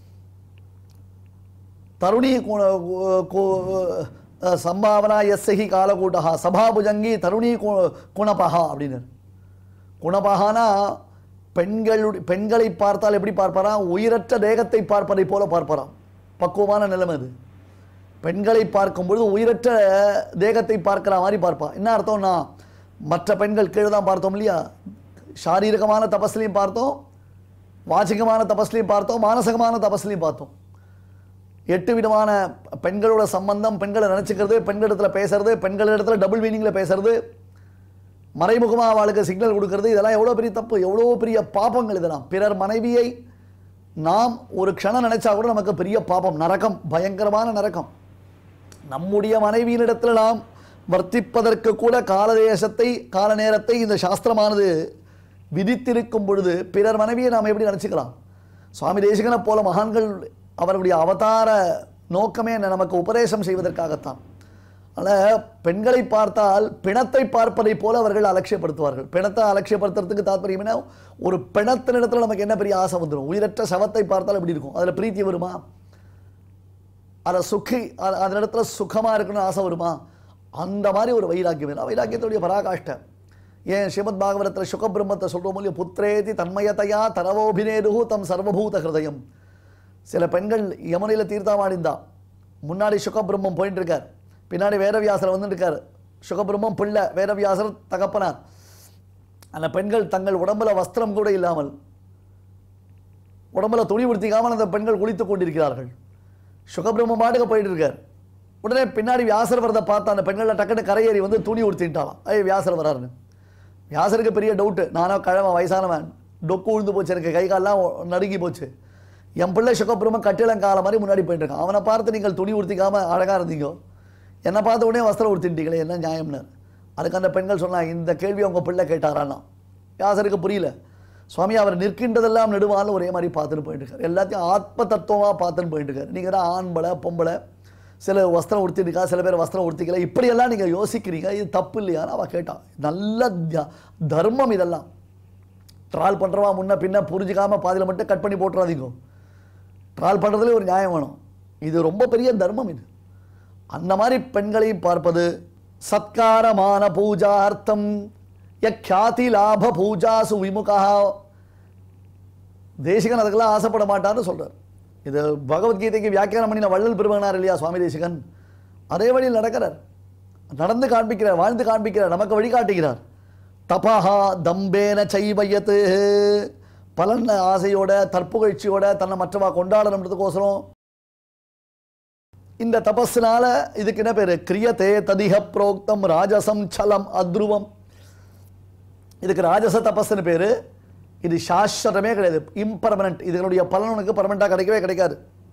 தருணி கு- கு- கு- சம்பாவனா எஸ்ஸி காலகூட்டா சபாபுஜங்கி தருணி கு- குணபகா அப்படின்னு குணபகானா பெண்களுடைய பெண்களை பார்த்தால் எப்படி பார்ப்பாராம் உயிரற்ற தேகத்தை பார்ப்பதை போல பார்ப்பாராம் பக்குவமான நிலைமை அது பெண்களை பார்க்கும் பொழுது உயிரற்ற தேகத்தை பார்க்கிற மாதிரி பார்ப்பா என்ன அர்த்தம்னா மற்ற பெண்கள் கீழே தான் பார்த்தோம் இல்லையா சாரீரகமான தபஸ்லையும் பார்த்தோம் வாச்சிகமான தபஸ்லையும் பார்த்தோம் மானசகமான தபஸ்லையும் பார்த்தோம் எட்டு விதமான பெண்களோட சம்பந்தம் பெண்களை நினச்சிக்கிறது பெண்களிடத்தில் பேசுறது பெண்களிடத்தில் டபுள் மீனிங்கில் பேசுறது மறைமுகமாக அவளுக்கு சிக்னல் கொடுக்கறது இதெல்லாம் எவ்வளோ பெரிய தப்பு எவ்வளோ பெரிய பாபங்கள் இதெல்லாம் பிறர் மனைவியை நாம் ஒரு க்ஷணம் நினைச்சா கூட நமக்கு பெரிய பாபம் நரகம் பயங்கரமான நரகம் நம்முடைய மனைவியினிடத்தில் நாம் வர்த்திப்பதற்கு கூட காலதேசத்தை கால நேரத்தை இந்த சாஸ்திரமானது விதித்திருக்கும் பொழுது பிறர் மனைவியை நாம் எப்படி நினச்சிக்கலாம் சுவாமி தேசிகனை போல மகான்கள் அவருடைய அவதார நோக்கமே என்ன? நமக்கு உபதேசம் செய்வதற்காகத்தான் அதனால் பெண்களை பார்த்தால் பிணத்தை பார்ப்பதை போல அவர்கள் அலட்சியப்படுத்துவார்கள் பிணத்தை அலட்சியப்படுத்துறதுக்கு தாற்பயம் என்ன ஒரு பிணத்தினிடத்தில் நமக்கு என்ன பெரிய ஆசை வந்துடும் உயிரற்ற சவத்தை பார்த்தால் எப்படி இருக்கும் அதில் பிரீத்தி வருமா அதில் சுக்கி அது- அந்த இடத்துல சுகமாக இருக்கணும்னு ஆசை வருமா அந்த மாதிரி ஒரு வைராக்கியம் வேணும் வைராக்கியத்துடைய பராகாஷ்டை ஏன் ஸ்ரீமத் பாகவதத்தில் சுகபிரம்மத்தை சொல்கிறோம் இல்லையோ புத்திரேதி தன்மயத்தையா தரவோபினேருகு தம் சர்வபூத ஹிருதயம் சில பெண்கள் யமுனையில் தீர்த்தாமாடிந்தா முன்னாடி சுகபிரம்மம் போயிட்டு இருக்கார் பின்னாடி வேதவியாசர் வந்துட்டு இருக்கார் சுகபிரம்மம் பிள்ளை வேதவியாசர் தகப்பனார் அந்த பெண்கள் தங்கள் உடம்புல வஸ்திரம் கூட இல்லாமல் உடம்புல துணி உடுத்திக்காமல் அந்த பெண்கள் குளித்துக் கொண்டிருக்கிறார்கள் சுகபிரம்ம பாட்டுக்கு போயிட்டு இருக்கார் உடனே பின்னாடி வியாசர் வரதை பார்த்து அந்த பெண்களை டக்குன்னு கரையேறி வந்து துணி உடுத்திட்டாலாம் ஐய வியாசர் வராருன்னு வியாசருக்கு பெரிய டவுட்டு நானோ கிழவன் வயசானவன் டொக்கு உழுந்து போச்சு எனக்கு கை கால்லாம் நடுங்கி போச்சு என் பிள்ளை சுகபிரம கட்டிலங்கால மாதிரி முன்னாடி போயிட்டு இருக்கான் அவனை பார்த்து நீங்கள் துணி உடுத்திக்காம அழகா இருந்தீங்க என்னை பார்த்த உடனே வஸ்திரம் உடுத்திட்டீங்களே என்ன நியாயம்னு அதுக்கு அந்த பெண்கள் சொன்னாங்க இந்த கேள்வி உங்க பிள்ளை கேட்டாரான்னா வியாசருக்கு புரியல சுவாமி அவர் நிற்கின்றதெல்லாம் நெடுவாலும் ஒரே மாதிரி பார்த்துட்டு போயிட்டு இருக்காரு எல்லாத்தையும் ஆத்ம தத்துவமாக பார்த்துன்னு போயிட்டு இருக்காரு நீங்கள் தான் ஆண்பளை பொம்பளை சில வஸ்திரம் உடுத்திருக்கா சில பேர் வஸ்திரம் உடுத்திக்கல இப்படியெல்லாம் நீங்கள் யோசிக்கிறீங்க இது தப்பு இல்லையான்னு அவள் கேட்டான் நல்ல தியா- தர்மம் இதெல்லாம் ட்ரால் பண்ணுறவா முன்ன பின்ன புரிஞ்சுக்காம பாதியில் மட்டும் கட் பண்ணி போட்டுறாதீங்க ட்ரால் பண்ணுறதுல ஒரு நியாயம் வேணும் இது ரொம்ப பெரிய தர்மம் இது அந்த மாதிரி பெண்களை பார்ப்பது சத்காரமான பூஜார்த்தம் யக்யாதி லாப பூஜாசு விமுகா தேசிகன் அதுக்கெல்லாம் ஆசைப்பட மாட்டான்னு சொல்றார் இது பகவத்கீதைக்கு வியாக்கியானம் பண்ணின வள்ளல் பெருமகனார் இல்லையா சுவாமி தேசிகன் அதே வழியில் நடக்கிறார் நடந்து காண்பிக்கிறார் வாழ்ந்து காண்பிக்கிறார் நமக்கு வழிகாட்டுகிறார் தபஹா தம்பேன சைவயத்து பலன் ஆசையோட தற்புகழ்ச்சியோட தன்னை மற்றவா கொண்டாடணுன்றதுக்கோசரம் இந்த தபஸ்னால இதுக்கு என்ன பேரு கிரியதே ததிக புரோக்தம் ராஜசம் சலம் அத்ருவம் இதுக்கு ராஜச தபஸ்னு பேரு இது சாஸ்வதமே கிடையாது இம்பர்மனன்ட் இதனுடைய பலன் உனக்கு பர்மனெண்ட்டாக கிடைக்கவே கிடைக்காது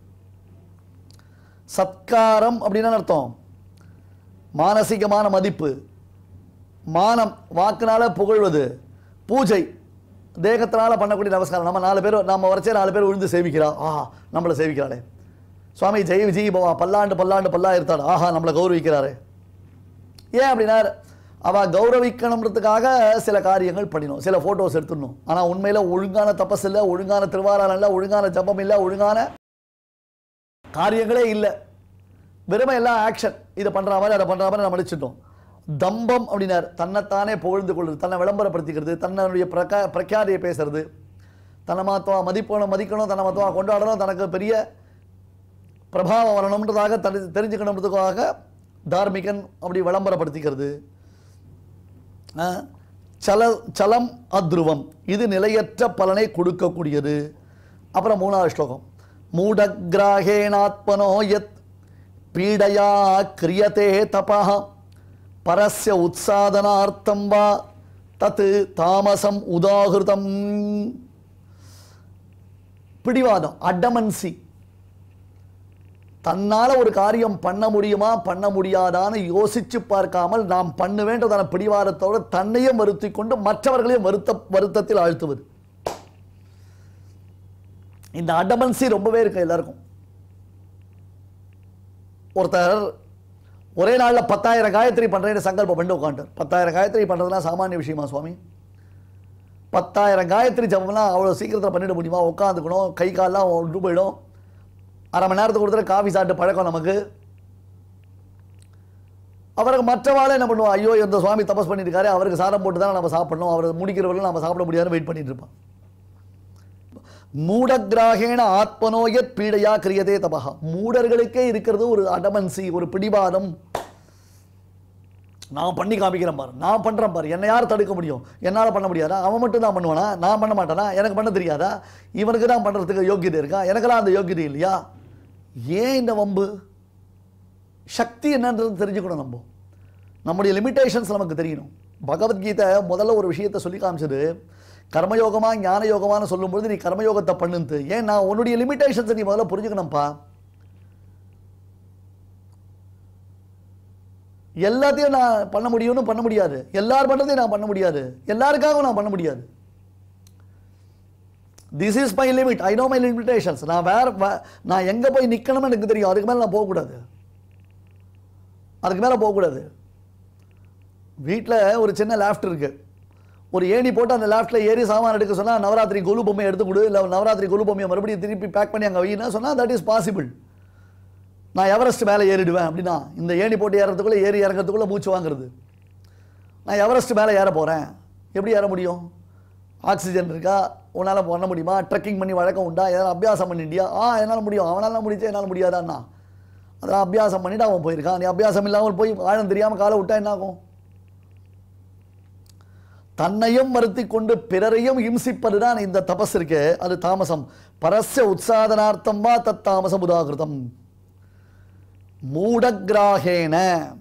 சத்காரம் அப்படின்னா என்ன அர்த்தம் மானசீகமான மதிப்பு மானம் வாக்குனால புகழ்வது பூஜை தேகத்தினால பண்ணக்கூடிய நமஸ்காரம் நம்ம நாலு பேர் நம்ம வரைச்சே நாலு பேர் விழுந்து சேவிக்கிறா ஆஹா நம்மளை சேவிக்கிறாளே சுவாமி ஜெய் விஜய் பவா பல்லாண்டு பல்லாண்டு பல்லா இருத்தாள் ஆஹா நம்மளை கௌரவிக்கிறாரே ஏன் அப்படின்னா அவள் கௌரவிக்கணுன்றதுக்காக சில காரியங்கள் பண்ணினோம் சில ஃபோட்டோஸ் எடுத்துடணும் ஆனால் உண்மையில் ஒழுங்கான தபஸ் இல்லை ஒழுங்கான திருவாராயம் இல்லை ஒழுங்கான ஜபம் இல்லை ஒழுங்கான காரியங்களே இல்லை வெறுமை எல்லாம் ஆக்ஷன் இதை பண்ணுற மாதிரி அதை பண்ணுற மாதிரி நம்ம நடிச்சிட்டோம் தம்பம் அப்படின்னார் தன்னைத்தானே புகழ்ந்து கொள்வது தன்னை விளம்பரப்படுத்திக்கிறது தன்னுடைய பிரகா பிரக்யாதியை பேசுறது தன்னை மாத்தவா மதிப்பணும் மதிக்கணும் தன்னை மாத்தவா கொண்டாடணும் தனக்கு பெரிய பிரபாவம் வரணுன்றதாக தனி தெரிஞ்சுக்கணுன்றதுக்காக தார்மிகன் அப்படி விளம்பரப்படுத்திக்கிறது ஆ, சல சலம் அத்ருவம் இது நிலையற்ற பலனை கொடுக்கக்கூடியது அப்புறம் மூணாவது ஸ்லோகம் மூடகிராகேணாத்மனோ யத் பீடையா கிரியதே தபா பரஸ்ய உத்சாதனார்த்தம் வா தத் தாமசம் உதாகிருதம் பிடிவாதம் அடமன்சி தன்னால ஒரு காரியம் பண்ண முடியுமா பண்ண முடியாதான்னு யோசிச்சு பார்க்காமல் நாம் பண்ணுவேன்றதான பிடிவாதத்தோடு தன்னையும் வருத்தி கொண்டு மற்றவர்களையும் வருத்த வருத்தத்தில் ஆழ்த்துவது இந்த அடமன்சி ரொம்பவே இருக்கு எல்லாருக்கும் ஒருத்தர் ஒரே நாளில் பத்தாயிரம் காயத்ரி பண்ணுறேன்னு சங்கல்பம் பண்ணி உட்காந்துட்டார் பத்தாயிரம் காயத்ரி பண்ணுறதுலாம் சாமானிய விஷயமா சுவாமி பத்தாயிரம் காயத்ரி ஜபம்லாம் அவ்வளோ சீக்கிரத்தில் பண்ணிட முடியுமா உட்காந்துக்கணும் கை கால்லாம் ஒன்று போயிடும் அரை மணி நேரத்துக்கு கொடுத்துட்டு காஃபி சாப்பிட்டு பழக்கம் நமக்கு அவருக்கு மற்றவாளே என்ன பண்ணுவோம் ஐயோ இந்த சுவாமி தபஸ் பண்ணிட்டு இருக்காரு அவருக்கு சாதம் போட்டு தானே நம்ம சாப்பிடணும் அவர் முடிக்கிறவர்கள் நம்ம சாப்பிட முடியாதுன்னு வெயிட் பண்ணிட்டு இருப்பான் மூடகிராகேண ஆத்மனோயத் பீடையா கிரியதே தபஹா மூடர்களுக்கே இருக்கிறது ஒரு அடமன்சி ஒரு பிடிவாதம் நான் பண்ணி காமிக்கிறேன் பாரு நான் பண்றேன் பாரு என்னை யார் தடுக்க முடியும் என்னால் பண்ண முடியாதா அவன் மட்டும் தான் பண்ணுவானா நான் பண்ண மாட்டேனா எனக்கு பண்ண தெரியாதா இவனுக்கு தான் பண்றதுக்கு யோக்கியதை இருக்கா எனக்கெல்லாம் அந்த யோக்கியதை இல்லையா ஏன் இந்த வம்பு சக்தி என்னன்றது தெரிஞ்சுக்கணும் நம்ம நம்முடைய லிமிட்டேஷன்ஸ் நமக்கு தெரியணும் பகவத்கீதை முதல்ல ஒரு விஷயத்தை சொல்லி காமிச்சது கர்மயோகமா ஞான யோகமான்னு சொல்லும்பொழுது நீ கர்மயோகத்தை பண்ணுது ஏன் நான் உன்னுடைய லிமிட்டேஷன்ஸை நீ முதல்ல புரிஞ்சுக்கணும்ப்பா எல்லாத்தையும் நான் பண்ண முடியும்னு பண்ண முடியாது எல்லார் பண்ணுறதையும் நான் பண்ண முடியாது எல்லாருக்காகவும் நான் பண்ண முடியாது this is my limit I know my limitations நான் வேற வே- நான் எங்கே போய் நிற்கணும்னு எனக்கு தெரியும் அதுக்கு மேலே நான் போகக்கூடாது அதுக்கு மேலே போகக்கூடாது வீட்டில் ஒரு சின்ன லேஃப்ட் இருக்கு ஒரு ஏணி போட்டு அந்த லேஃப்ட்டில் ஏறி சாமான் எடுக்க சொன்னால் நவராத்திரி கொலு பொம்மையை எடுத்து கொடு இல்லை நவராத்திரி கொலு பொம்மையை மறுபடியும் திருப்பி பேக் பண்ணி அங்கே வைனா சொன்னால் தட் இஸ் பாசிபிள் நான் எவரெஸ்ட் மேலே ஏறிடுவேன் அப்படின்னா இந்த ஏணி போட்டு ஏறதுக்குள்ளே ஏறி இறங்கிறதுக்குள்ளே மூச்சு வாங்குறது நான் எவரெஸ்ட் மேலே ஏற போகிறேன் எப்படி ஏற முடியும் ஆக்சிஜன் இருக்கா உன்னால் பண்ண முடியுமா ட்ரெக்கிங் பண்ணி வழக்கம் உண்டா எதனால் அபியாசம் பண்ணிட்டியா ஆ என்னால் முடியும் அவனால முடிச்சா என்னால் முடியாதான்னா அதெல்லாம் அபியாசம் பண்ணிட்டு அவன் போயிருக்கான் நீ அபியாசம் இல்லாமல் போய் ஆழம் தெரியாமல் காலை விட்டா என்ன ஆகும் தன்னையும் வருத்தி கொண்டு பிறரையும் இம்சிப்பதுதான் இந்த தபஸ் இருக்கு அது தாமசம் பரஸ்ய உற்சாதனார்த்தம் வா தத் தாமசம் உதாகிருதம் மூடகிராகேன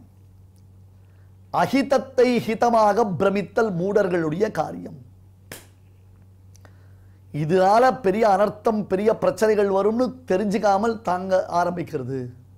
அஹிதத்தை ஹிதமாக பிரமித்தல் மூடர்களுடைய காரியம் இதனால பெரிய அனர்த்தம் பெரிய பிரச்சனைகள் வரும்னு தெரிஞ்சுக்காமல் தாங்க ஆரம்பிக்கிறது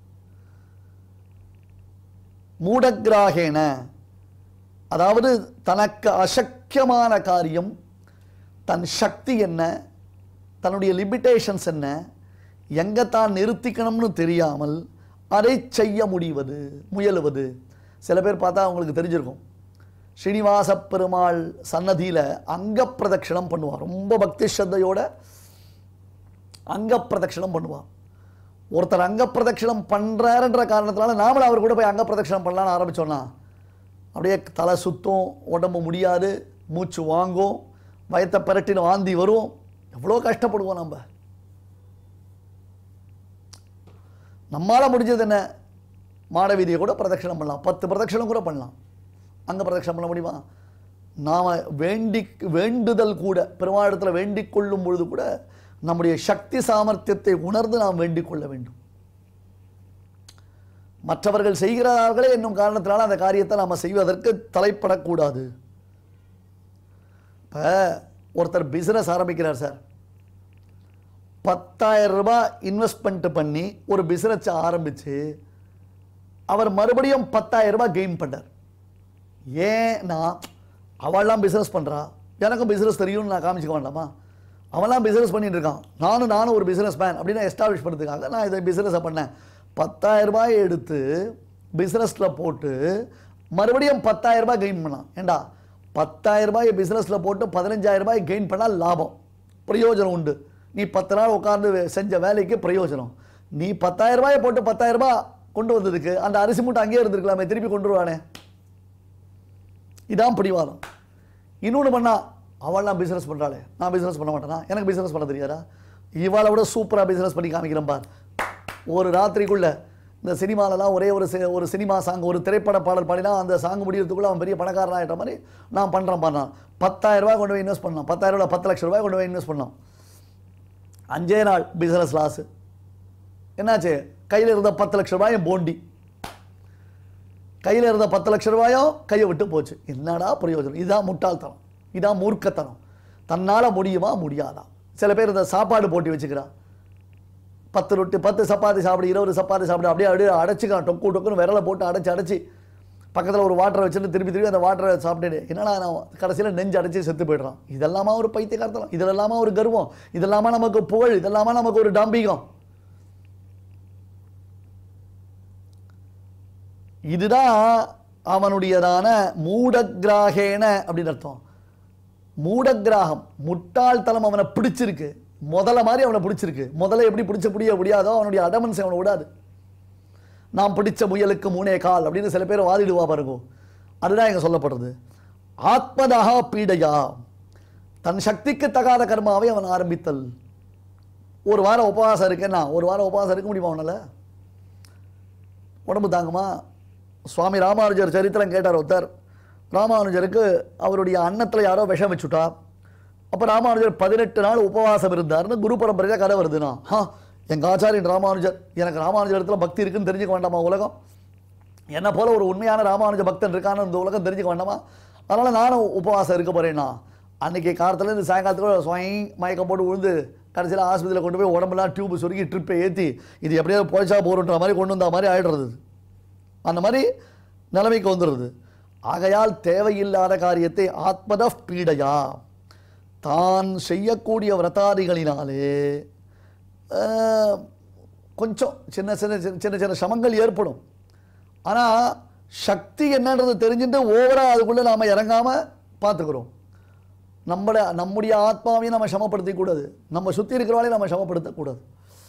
மூடகிராகேன அதாவது தனக்கு அசக்கியமான காரியம் தன் சக்தி என்ன தன்னுடைய லிமிட்டேஷன்ஸ் என்ன எங்கே தான் நிறுத்திக்கணும்னு தெரியாமல் அதை செய்ய முடிவது முயலுவது சில பேர் பார்த்தா அவங்களுக்கு தெரிஞ்சிருக்கும் ஸ்ரீனிவாச பெருமாள் சன்னதியில் அங்க பிரதட்சிணம் பண்ணுவான் ரொம்ப பக்தி ஸ்ரத்தையோட அங்க பிரதட்சிணம் பண்ணுவான் ஒருத்தர் அங்க பிரதட்சிணம் பண்ணுறாருன்ற காரணத்தினால நாமளும் அவர் கூட போய் அங்க பிரதட்சிணம் பண்ணலான்னு ஆரம்பிச்சோன்னா அப்படியே தலை சுத்தும் உடம்பு முடியாது மூச்சு வாங்கும் வயத்தை பெரட்டின வாந்தி வரும் எவ்வளோ கஷ்டப்படுவோம் நம்ம நம்மால் முடிஞ்சது என்ன மாட வீதியை கூட பிரதட்சிணம் பண்ணலாம் பத்து பிரதட்சிணம் கூட பண்ணலாம் அங்கே பிரதட்சிணம் பண்ண முடியுமா நாம் வேண்டி வேண்டுதல் கூட பெருமாளிடத்தில் வேண்டிக் கொள்ளும் பொழுது கூட நம்முடைய சக்தி சாமர்த்தியத்தை உணர்ந்து நாம் வேண்டிக் கொள்ள வேண்டும் மற்றவர்கள் செய்கிறார்களே என்னும் காரணத்தினால அந்த காரியத்தை நாம் செய்வதற்கு தலைப்படக்கூடாது இப்போ ஒருத்தர் பிஸ்னஸ் ஆரம்பிக்கிறார் சார் பத்தாயிரம் ரூபாய் இன்வெஸ்ட்மெண்ட் பண்ணி ஒரு பிஸ்னஸ் ஆரம்பித்து அவர் மறுபடியும் பத்தாயிரம் ரூபாய் கெயின் பண்ணார் ஏன்னா அவள்லாம் பிஸ்னஸ் பண்ணுறா எனக்கும் பிஸ்னஸ் தெரியும்னு நான் காமிச்சிக்க வேண்டாமா அவன்லாம் பிஸ்னஸ் பண்ணிட்டு இருக்கான் நானும் நானும் ஒரு பிஸ்னஸ் மேன் அப்படின்னு எஸ்டாப்ளிஷ் பண்ணுறதுக்காக நான் இதை பிஸ்னஸை பண்ணேன் பத்தாயிரம் ரூபாய் எடுத்து பிஸ்னஸில் போட்டு மறுபடியும் பத்தாயிரம் ரூபாய் கெயின் பண்ணலாம் ஏண்டா பத்தாயிரம் ரூபாய் பிஸ்னஸில் போட்டு பதினஞ்சாயிரம் ரூபாய் கெயின் பண்ணால் லாபம் பிரயோஜனம் உண்டு நீ பத்து நாள் உட்கார்ந்து வே- செஞ்ச வேலைக்கு பிரயோஜனம் நீ பத்தாயிரம் ரூபாயை போட்டு பத்தாயிரம் ரூபாய் கொண்டு வந்ததுக்கு அந்த அரிசி மூட்டை அங்கேயே இருந்திருக்கலாமே திருப்பி கொண்டு வருவானே இதான் பிடிவாதம் இன்னொன்று பண்ணா அவள்லாம் பிஸ்னஸ் பண்ணுறாளே நான் பிஸ்னஸ் பண்ண மாட்டேனா எனக்கு பிஸ்னஸ் பண்ண தெரியாதா இவளை விட சூப்பராக பிஸ்னஸ் பண்ணி காமிக்கிறேன் பார் ஒரு ராத்திரிக்குள்ள இந்த சினிமாலலாம் ஒரே ஒரு சி- ஒரு சினிமா சாங் ஒரு திரைப்பட பாடல் பாடினா அந்த சாங் முடியறதுக்குள்ள அவன் பெரிய பணக்காரன் ஆகிட்ட மாதிரி நான் பண்ணுறேன் பண்ணான் பத்தாயிரம் ரூபாய் கொண்டு போய் இன்வெஸ்ட் பண்ணலாம் பத்தாயிரம் ரூபாய் பத்து லட்சம் ரூபாய் கொண்டு போய் இன்வெஸ்ட் பண்ணலாம் அஞ்சே நாள் பிஸ்னஸ் லாஸு என்னாச்சு கையில் இருந்த பத்து லட்ச ரூபாயும் போண்டி கையில் இருந்த பத்து லட்ச ரூபாயும் கையை விட்டு போச்சு என்னடா பிரயோஜனம் இதுதான் முட்டாள்தனம் இதான் மூர்க்கத்தனம் தன்னால் முடியுமா முடியாதா சில பேர் இந்த சாப்பாடு போட்டி வச்சுக்கிறா பத்து ரொட்டி பத்து சப்பாத்தி சாப்பிடு இருபது சப்பாத்தி சாப்பிடு அப்படியே அப்படியே அடைச்சிக்கலாம் டொக்கு டொக்குன்னு விரலை போட்டு அடைச்சி அடைச்சி பக்கத்தில் ஒரு வாட்டரை வச்சுட்டு திருப்பி திருப்பி அந்த வாட்டரை சாப்பிட்டுட்டு என்னடா நான் கடைசியில் நெஞ்சு அடைச்சி செத்து போயிடுறான் இதெல்லாமா ஒரு பைத்தியக்காரத்தனம் இதெல்லாமா ஒரு கர்வம் இதெல்லாமா நமக்கு புகழ் இதெல்லாமா நமக்கு ஒரு டாம்பிகம் இதுதான் அவனுடையதான மூடக்கிராகேன அப்படின்னு அர்த்தம் மூடக்கிராகம் முட்டாள்தனம் அவனை பிடிச்சிருக்கு முதல்ல மாதிரி அவனை பிடிச்சிருக்கு முதல்ல எப்படி பிடிச்ச முடிய முடியாதோ அவனுடைய அடமன்ஸ் அவனை விடாது நாம் பிடிச்ச முயலுக்கு மூணே கால் அப்படின்னு சில பேர் வாதிடுவா பாருங்க அதுதான் இங்க சொல்லப்படுறது ஆத்மதா பீடையா தன் சக்திக்கு தகாத கர்மாவை அவன் ஆரம்பித்தல் ஒரு வாரம் உபவாசம் இருக்கேன்னா ஒரு வாரம் உபவாசம் இருக்க முடியுமா அவனால உடம்பு தாங்குமா சுவாமி ராமானுஜர் சரித்திரம் கேட்டார் ஒருத்தர் ராமானுஜருக்கு அவருடைய அன்னத்தில் யாரோ விஷம் வச்சுட்டா அப்போ ராமானுஜர் பதினெட்டு நாள் உபவாசம் இருந்தார்னு குரு பரம்பரையில் கதை வருதுண்ணா ஹா எங்கள் ஆச்சாரியன் ராமானுஜர் எனக்கு ராமானுஜர் இடத்துல பக்தி இருக்குன்னு தெரிஞ்சுக்க வேண்டாமா உலகம் என்ன போல ஒரு உண்மையான ராமானுஜ பக்தன் இருக்கான்னு இந்த உலகம் தெரிஞ்சுக்க வேண்டாமா அதனால் நானும் உபவாசம் இருக்க போறேன்னா அன்னைக்கு காலத்துல இருந்து சாயங்காலத்துல சுவை மயக்கம் போட்டு விழுந்து கடைசியில் ஆஸ்பத்திரியில் கொண்டு போய் உடம்பெல்லாம் டியூப் சுருக்கி ட்ரிப்பை ஏற்றி இது எப்படியாவது போய்ச்சா போறன்ற மாதிரி கொண்டு வந்த மாதிரி ஆயிடுறது அந்த மாதிரி நிலைமைக்கு வந்துடுது ஆகையால் தேவையில்லாத காரியத்தை ஆத்மத பீடையா தான் செய்யக்கூடிய விரதாதிகளினாலே ஆஹ், கொஞ்சம் சின்ன சின்ன சின்ன சின்ன சின்ன சமங்கள் ஏற்படும் ஆனால் சக்தி என்னன்றது தெரிஞ்சுட்டு ஓவராக அதுக்குள்ளே நாம் இறங்காமல் பார்த்துக்கிறோம் நம்மள நம்முடைய ஆத்மாவையும் நம்ம சமப்படுத்திக் கூடாது நம்ம சுற்றி இருக்கிறவாளையும் நம்ம சமப்படுத்தக்கூடாது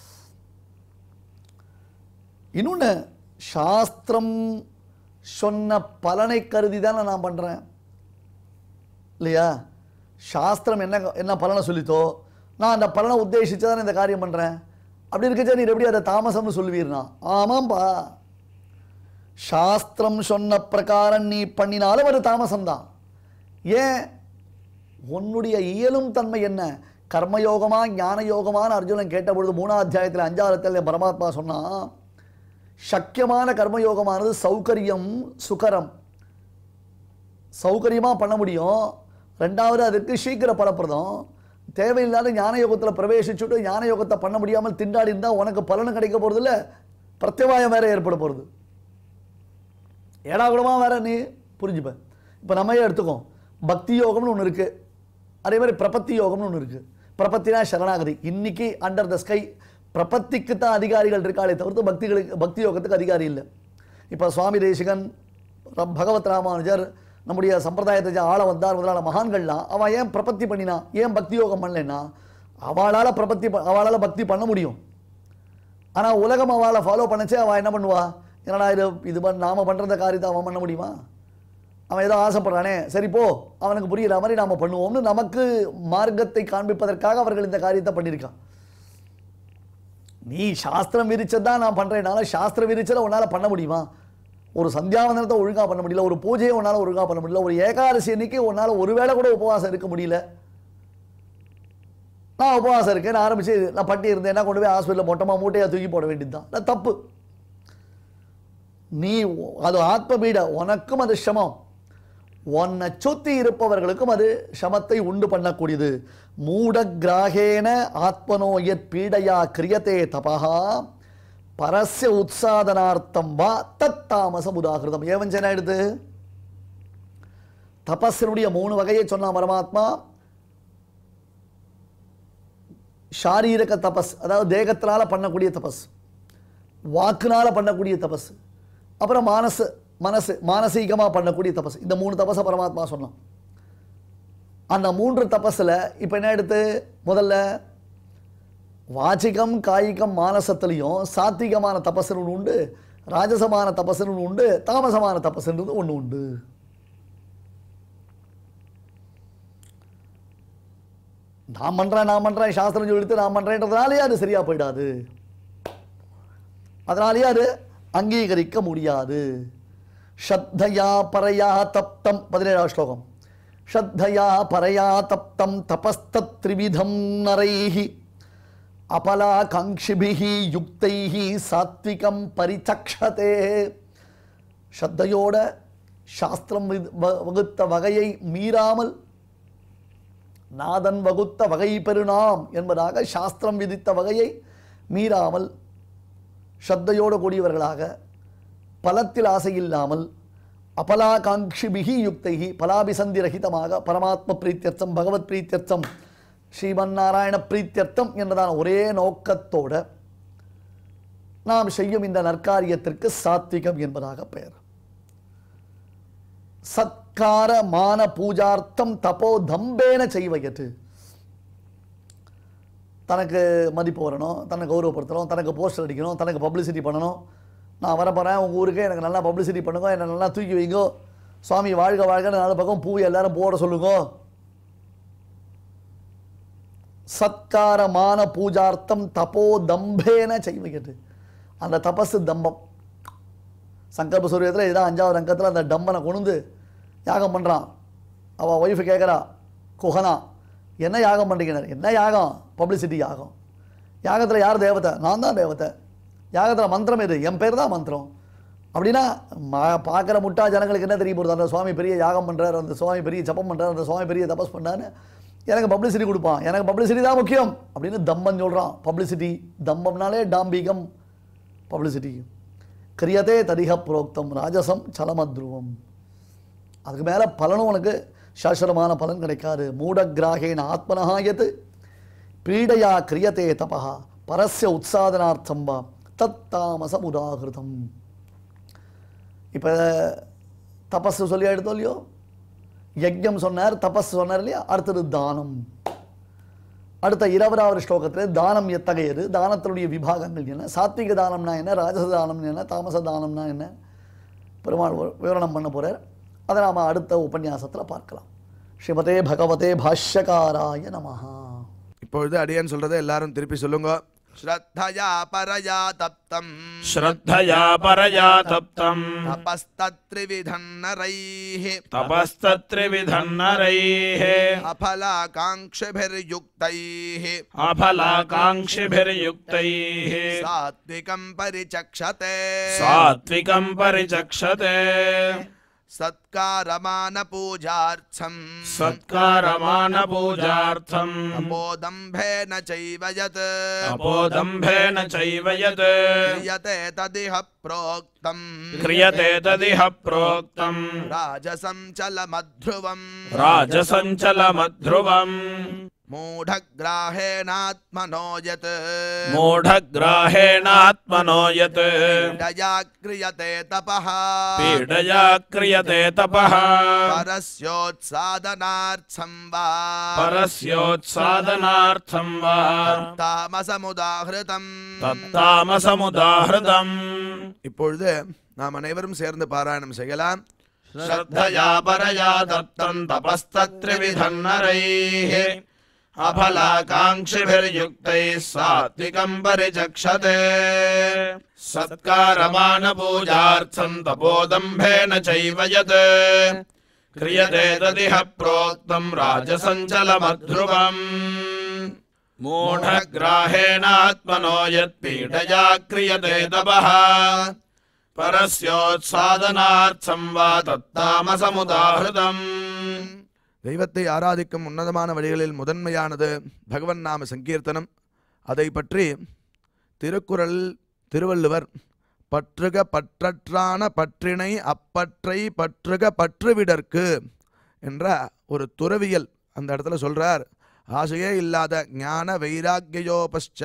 இன்னொன்று சாஸ்திரம் சொன்ன பலனை கருதி தானே நான் பண்ணுறேன் இல்லையா சாஸ்திரம் என்ன என்ன பலனை சொல்லித்தோ நான் அந்த பலனை உத்தேசித்து தானே இந்த காரியம் பண்ணுறேன் அப்படி இருக்கச்சா நீர் எப்படி அதை தாமசம்னு சொல்லுவீர்னா ஆமாம்பா சாஸ்திரம் சொன்ன பிரகாரம் நீ பண்ணினாலும் அது தாமசம்தான் ஏன் உன்னுடைய இயலும் தன்மை என்ன கர்மயோகமா ஞான யோகமான அர்ஜுனன் கேட்டபொழுது மூணாம் அத்தியாயத்தில் அஞ்சாவத்தில் பரமாத்மா சொன்னான் சக்கியமான கர்மயோகமானது சௌகரியம் சுகரம் சௌகரியமாக பண்ண முடியும் ரெண்டாவது அதுக்கு சீக்கிர பலப்பிரதம் தேவையில்லாத ஞான யோகத்தில் பிரவேசிச்சுட்டு ஞான யோகத்தை பண்ண முடியாமல் திண்டாடி இருந்தால் உனக்கு பலன் கிடைக்க போகிறது இல்லை பிரத்யவாயம் வேற ஏற்பட போகிறது ஏடாகுடமாக வேற நீ புரிஞ்சுப்ப இப்போ நம்மையே எடுத்துக்கோம் பக்தி யோகம்னு ஒன்று இருக்குது அதே மாதிரி பிரபத்தி யோகம்னு ஒன்று இருக்குது பிரபத்தினா சரணாகதி இன்னைக்கு அண்டர் த ஸ்கை பிரபத்திக்கு தான் அதிகாரிகள் இருக்காளே தவிர்த்து பக்திகளுக்கு பக்தி யோகத்துக்கு அதிகாரி இல்லை இப்போ சுவாமி தேசிகன் ர- பகவத் ராமானுஜர் நம்முடைய சம்பிரதாயத்தை ஆள வந்தார் முதலான மகான்கள்லாம் அவன் ஏன் பிரபத்தி பண்ணினா ஏன் பக்தி யோகம் பண்ணலைன்னா அவளால் பிரபத்தி ப- அவளால் பக்தி பண்ண முடியும் ஆனால் உலகம் அவளை ஃபாலோ பண்ணச்சே அவள் என்ன பண்ணுவா என்னடா இது இது பண்ண நாம பண்ணுறத காரியத்தை அவன் பண்ண முடியுமா அவன் ஏதோ ஆசைப்படுறானே சரி போ அவனுக்கு புரியுற மாதிரி நாம பண்ணுவோம்னு நமக்கு மார்க்கத்தை காண்பிப்பதற்காக அவர்கள் இந்த காரியத்தை பண்ணியிருக்கான் நீ சாஸ்திரம் விரிச்சதான் நான் பண்றேனால சாஸ்திர விரிச்சதை உன்னால பண்ண முடியுமா ஒரு சந்தியாவந்தனத்தை ஒழுங்கா பண்ண முடியல ஒரு பூஜையை உன்னால ஒழுங்கா பண்ண முடியல ஒரு ஏகாதசி அன்னைக்கு உன்னால ஒரு வேளை கூட உபவாசம் இருக்க முடியல நான் உபவாசம் இருக்கேன் நான் ஆரம்பிச்சு நான் பட்டி இருந்தேன்னா கொண்டு போய் ஹாஸ்பிட்டலில் மொட்டமா மூட்டையா தூக்கி போட வேண்டியதுதான் அது தப்பு நீ அது ஆத்மபீட உனக்கும் அது சமம் உன்னை சுத்தி இருப்பவர்களுக்கும் அது சமத்தை உண்டு பண்ணக்கூடியது மூடகிராகேன ஆத்மனோ யத் பீடையா கிரியதே தபஹா பரஸ்ய உத்சாதனார்த்தம் வா தத் தாமசம் உதாகிருதம் ஏவஞ்ச என்ன ஆயிடுது தபஸினுடைய மூணு வகையை சொன்னா பரமாத்மா ஷாரீரக தபஸ் அதாவது தேகத்தினால பண்ணக்கூடிய தபஸ் வாக்குனால பண்ணக்கூடிய தபஸ் அப்புறம் மானச மனசு மானசீகமாக பண்ணக்கூடிய தபஸ் இந்த மூணு தபஸை பரமாத்மா சொன்னான் அந்த மூன்று தபஸில் இப்போ என்ன எடுத்து முதல்ல வாச்சிகம் காய்கம் மானசத்துலேயும் சாத்விகமான தபஸ்ன்னு ஒன்று உண்டு ராஜசமான தபஸ்ன்னு ஒன்று உண்டு தாமசமான தபஸ்ன்றது ஒன்று உண்டு நான் பண்ணுறேன் நான் பண்ணுறேன் சாஸ்திரம் சொல்லிட்டு நான் பண்ணுறேன்றதுனாலே அது சரியாக போயிடாது அதனாலேயே அது அங்கீகரிக்க முடியாது ஸ்ரத்தையா பரையா தப்தம் பதினேழாவது ஸ்லோகம் ஸ்ரத்தையா பரையா தப்தம் தபஸ்தத் த்ரிவிதம் நரைஹி அபலா காங்ஷிபிஹி யுக்தைஹி சாத்விகம் பரிச்சக்ஷதே ஸ்ரத்தையோட சாஸ்திரம் விது- வ- வகுத்த வகையை மீறாமல் நாதன் வகுத்த வகை பெருநாம் என்பதாக சாஸ்திரம் விதித்த வகையை மீறாமல் ஸ்ரத்தையோடு கூடியவர்களாக பலத்தில் ஆசை இல்லாமல் அபலாகாங்ஷிபிகி யுக்தைகி பலாபிசந்தி ரகிதமாக பரமாத்ம பிரீத்தியர்த்தம் பகவத் பிரீத்தியர்த்தம் ஸ்ரீமன் நாராயண பிரீத்தியர்த்தம் என்பதான ஒரே நோக்கத்தோட நாம் செய்யும் இந்த நற்காரியத்திற்கு சாத்விகம் என்பதாக பெயர் சத்கார மான பூஜார்த்தம் தபோ தம்பேன செய்வயது தனக்கு மதிப்பு வரணும் தன்னை கௌரவப்படுத்தணும் தனக்கு போஸ்டர் அடிக்கணும் தனக்கு பப்ளிசிட்டி பண்ணணும் நான் வரப்போகிறேன் உங்கள் ஊருக்கு எனக்கு நல்லா பப்ளிசிட்டி பண்ணுங்க என்னை நல்லா தூக்கி வைங்கோ சுவாமி வாழ்க வாழ்கன்னு நாலு பக்கம் பூ எல்லாரும் போட சொல்லுங்க சத்காரமான பூஜார்த்தம் தபோ தம்பேன செய்வகட்டு அந்த தபசு தம்பம் சங்கல்ப சூரியத்தில் இதான் அஞ்சாவது அங்கத்தில் அந்த டம்மனை கொண்டு யாகம் பண்ணுறான் அவள் ஒய்ஃபு கேட்குறா குஹனா என்ன யாகம் பண்ணுறீங்க என்ன யாகம் பப்ளிசிட்டி யாகம் யாகத்தில் யார் தேவதை நான் தான் தேவதை யாகத்தில் மந்திரம் எது என் பேர் தான் மந்திரம் அப்படின்னா பார்க்குற முட்டா ஜனங்களுக்கு என்ன தெரிய போகுது அந்த சுவாமி பெரிய யாகம் பண்ணுறாரு அந்த சுவாமி பெரிய ஜபம் பண்ணுறாரு அந்த சுவாமி பெரிய தபஸ் பண்ணான்னு எனக்கு பப்ளிசிட்டி கொடுப்பான் எனக்கு பப்ளிசிட்டி தான் முக்கியம் அப்படின்னு தம்மன் சொல்கிறான் பப்ளிசிட்டி தம்பம்னாலே டாம்பிகம் பப்ளிசிட்டி கிரியதே ததிக புரோக்தம் ராஜசம் சலமத்ருவம் அதுக்கு மேலே பலனும் உனக்கு சாஸ்வரமான பலன் கிடைக்காது மூடகிராகேன ஆத்மனஹாயத்து பீடையா கிரியதே தபா பரஸ்ய உற்சாதனார்த்தம் வா தத் தாமசம் உதாகிருதம் இப்போ தபஸ் சொல்லி எடுத்தோம் இல்லையோ யஜ்யம் சொன்னார் தபஸ் சொன்னார் இல்லையா அடுத்தது தானம் அடுத்த இருபதாவது ஸ்லோகத்தில் தானம் எத்தகையது தானத்தினுடைய விபாகங்கள் என்ன சாத்விக தானம்னா என்ன ராஜச தானம்னா என்ன தாமச தானம்னா என்ன பெருமாள் வி- விவரணம் பண்ண போகிறார் அதை நாம் அடுத்த உபன்யாசத்தில் பார்க்கலாம் ஸ்ரீமதே பகவதே பாஷ்யகாராய நமஹா இப்பொழுது அடியேன் சொல்றதை எல்லாரும் திருப்பி சொல்லுங்க ஸ்ரத்தயா பரயா தப்தம் श्रद्धया परया तप्तम् தபஸ்தத்ரிவிதன்னரைः तपस्तत्रिविधन्नरैः अफलाकाङ्क्षिभिर्युक्तैः अफलाकाङ्क्षिभिर्युक्तैः सात्विकम् परिचक्षते सात्विकम् परिचक्षते सत्कारमानपूजार्थम् सत्कारमानपूजार्थम् अपोदम्भेन चैव यत् अपोदम्भेन चैव यत् क्रियते तदिह प्रोक्तम् क्रियते तदिह प्रोक्तम् राजसं चलमध्रुवम् राजसञ्चलमध्रुवम् मूढग्राहेणात्मनो यत् मूढग्राहेणात्मनो यत् दया क्रियते तपः पीडया क्रियते तपः परस्योत्सादनार्थं वा परस्योत्सादनार्थं वा தாமசமுதாகிருதம் तत्तामसमुदाहृतम् இப்பொழுது நாம் அனைவரும் சேர்ந்து பாராயணம் செய்யலாம் श्रद्धया परया दत्तम् तपस्तत्रिविधन्नरैः अफलाकाङ्क्षिभिर्युक्तैः सात्विकम् परिचक्षते सत्कारमानपूजार्थम् तपोदम्भेन चैव यत् क्रियते तदिह प्रोक्तम् राजसञ्चलमध्रुवम् मूढग्राहेणात्मनो यत्पीडया क्रियते तपः பரஸ்யோத்சாதனார்த்தம் வா தத்தாமசமுதாஹிருதம் தெய்வத்தை ஆராதிக்கும் உன்னதமான வழிகளில் முதன்மையானது பகவன் நாம சங்கீர்த்தனம் அதை பற்றி திருக்குறள் திருவள்ளுவர் பற்றுக பற்றற்றான பற்றினை அப்பற்றை பற்றுக பற்றுவிடற்கு என்ற ஒரு துறவியல் அந்த இடத்துல சொல்றார் ஆசையே இல்லாத ஞான வைராக்கியோபஸ்ச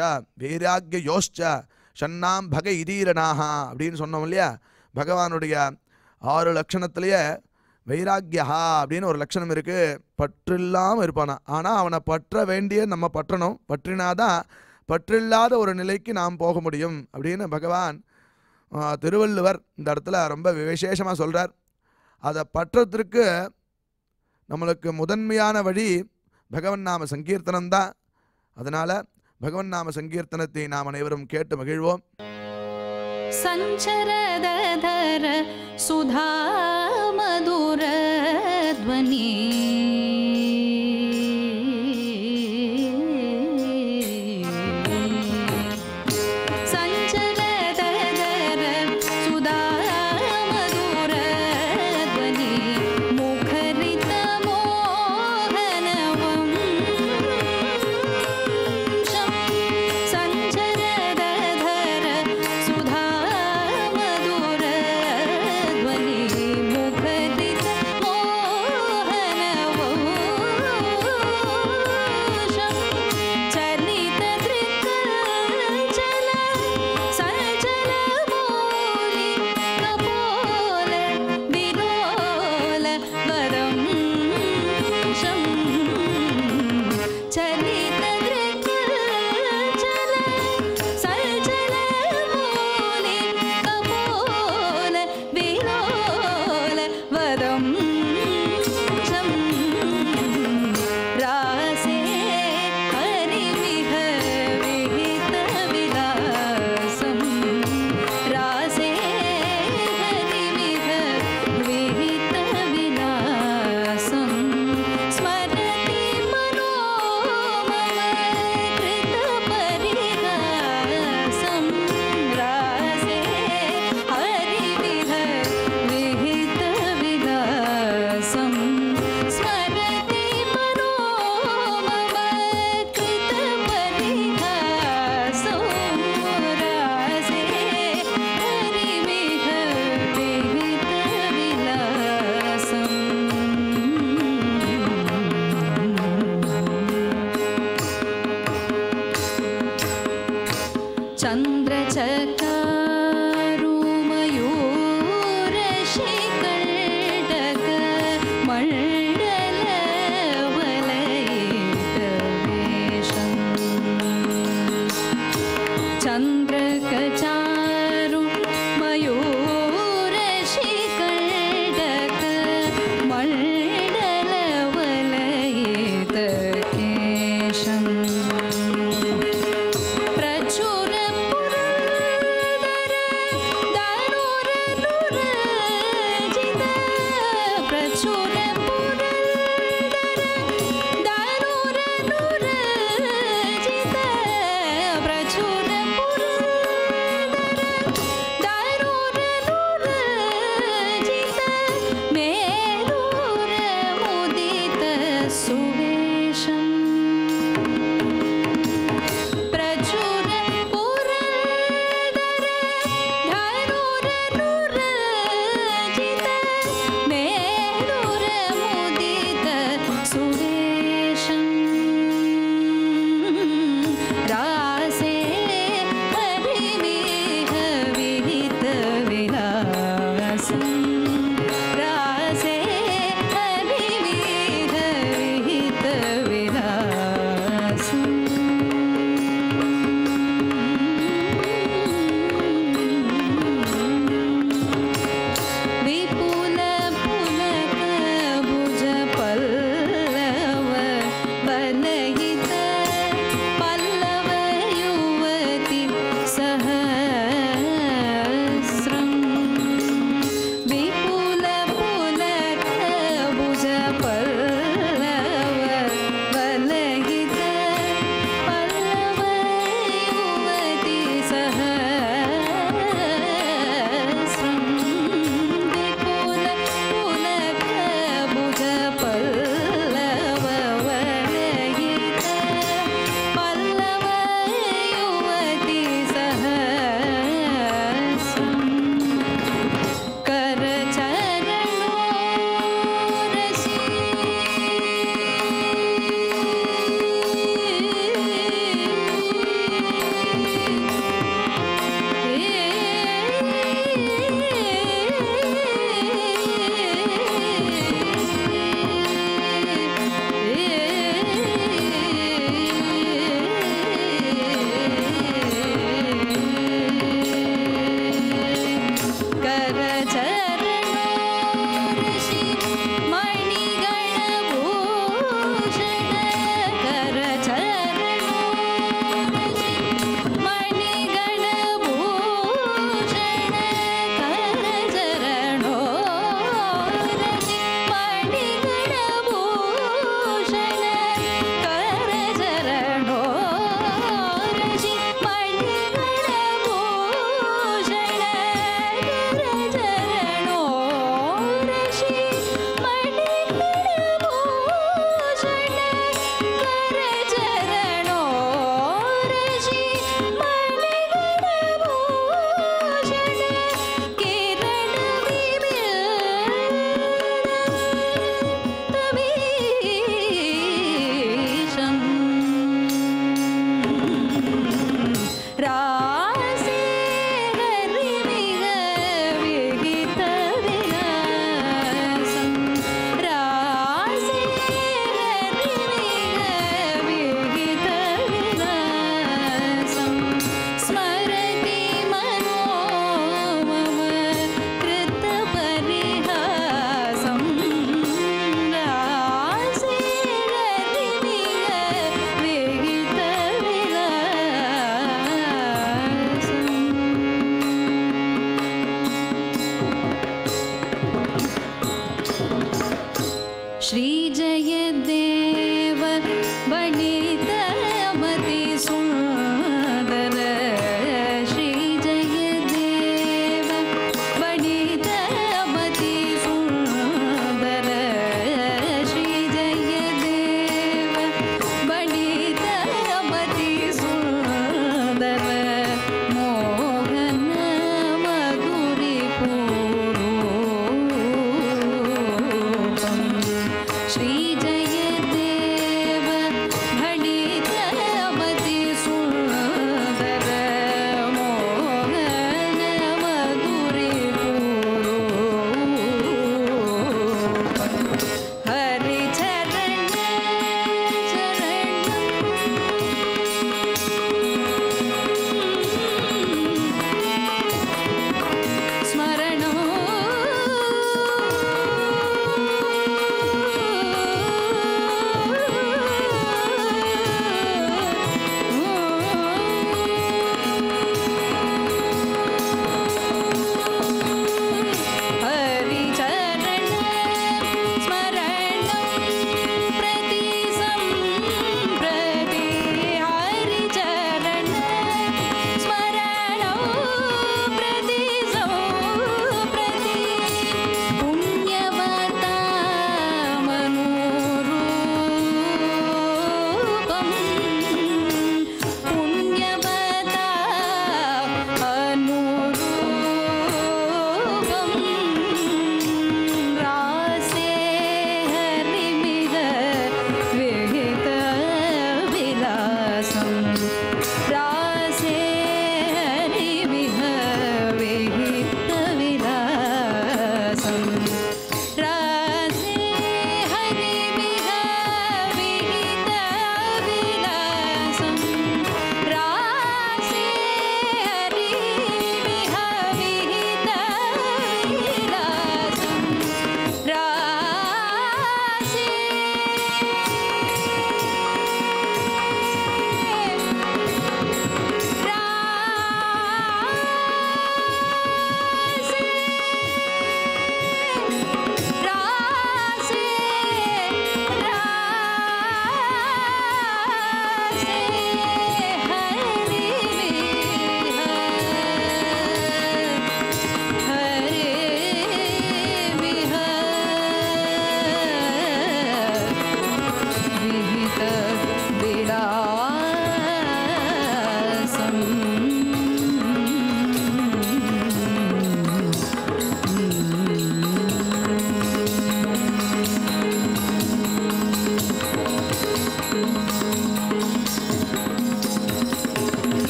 வைராக்கியோஷ்ச ஷண்ணாம் பக இதீரனாக அப்படின்னு சொன்னோம் இல்லையா பகவானுடைய ஆறு லட்சணத்திலேயே வைராக்கியா அப்படின்னு ஒரு லட்சணம் இருக்கு பற்றில்லாமல் இருப்பானா ஆனால் அவனை பற்ற வேண்டிய நம்ம பற்றணும் பற்றினாதான் பற்றில்லாத ஒரு நிலைக்கு நாம் போக முடியும் அப்படின்னு பகவான் ஆ, திருவள்ளுவர் இந்த இடத்துல ரொம்ப விசேஷமாக சொல்கிறார் அதை பற்றத்திற்கு நம்மளுக்கு முதன்மையான வழி பகவன் நாம சங்கீர்த்தனம் தான் அதனால் பகவன் நாம சங்கீர்த்தனத்தை நாம் அனைவரும் கேட்டு மகிழ்வோம் सञ्चरदधर सुधा मधुरध्वनि सञ्चरदधर सुधा मधुरध्वनि मुखरितमोहनवम् सञ्चरदधर सुधा मधुरध्वनि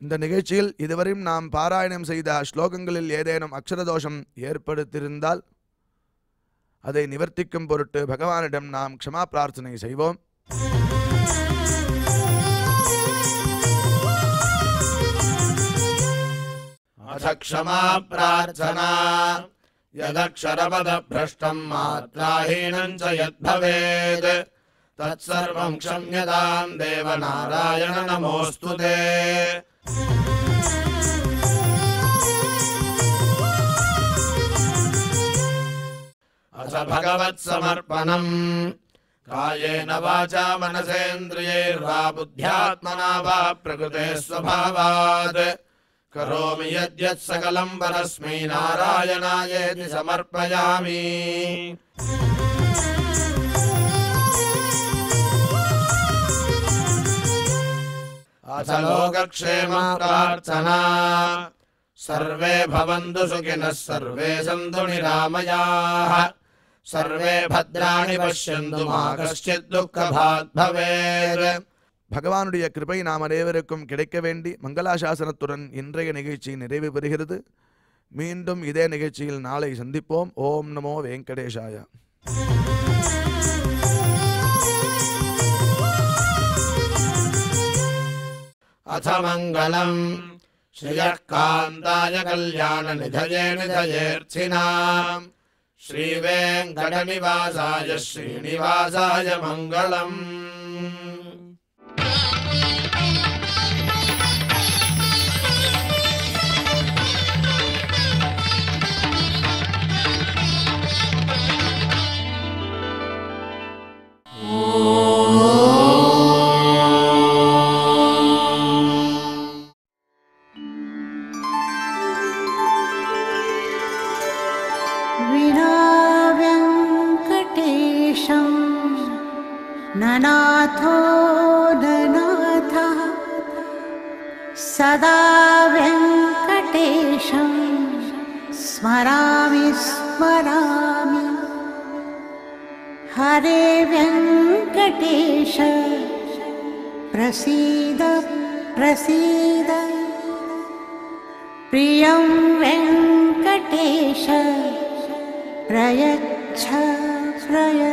இந்த நிகழ்ச்சியில் இதுவரையும் நாம் பாராயணம் செய்த ஸ்லோகங்களில் ஏதேனும் அக்ஷரதோஷம் ஏற்படுத்தியிருந்தால் அதை நிவர்த்திக்கும் பொருட்டு பகவானிடம் நாம் க்ஷமா பிரார்த்தனை செய்வோம் अथ क्षमा प्रार्थना यदक्षरपदभ्रष्टम् मात्राहीनम् च यद्भवेत् तत्सर्वम् क्षम्यताम् देवनारायण नमोऽस्तु ते अथ भगवत्समर्पणम् कायेन वाचा मनसेन्द्रियैर्वा बुद्ध्यात्मना वा प्रकृते स्वभावात् करोमि यद्यत् सकलम् परस्मै नारायणायेति समर्पयामि अथ लोकक्षेमम् प्रार्थना सर्वे भवन्तु सुखिनः सर्वे सन्तु निरामयाः सर्वे भद्राणि पश्यन्तु मा कश्चित् दुःखभाग् भवेत् பகவானுடைய கிருபை நாம் அனைவருக்கும் கிடைக்க வேண்டி மங்களாசாசனத்துடன் இன்றைய நிகழ்ச்சி நிறைவு பெறுகிறது மீண்டும் இதே நிகழ்ச்சியில் நாளை சந்திப்போம் ஓம் நமோ வெங்கடேஷாய अथ मङ्गलम् श्रियः कान्ताय कल्याणनिधये निधयेऽर्थिनाम् श्रीवेङ्कटनिवासाय श्रीनिवासाय मङ्गलम् विना व्यङ्कटेशं ननाथो ननाथः सदा व्यङ्कटेशं स्मरामि स्मरामि हरे व्यङ्कटेश प्रसीद प्रसीद प्रियं वेङ्कटेश प्रयच्छ प्रयच्छ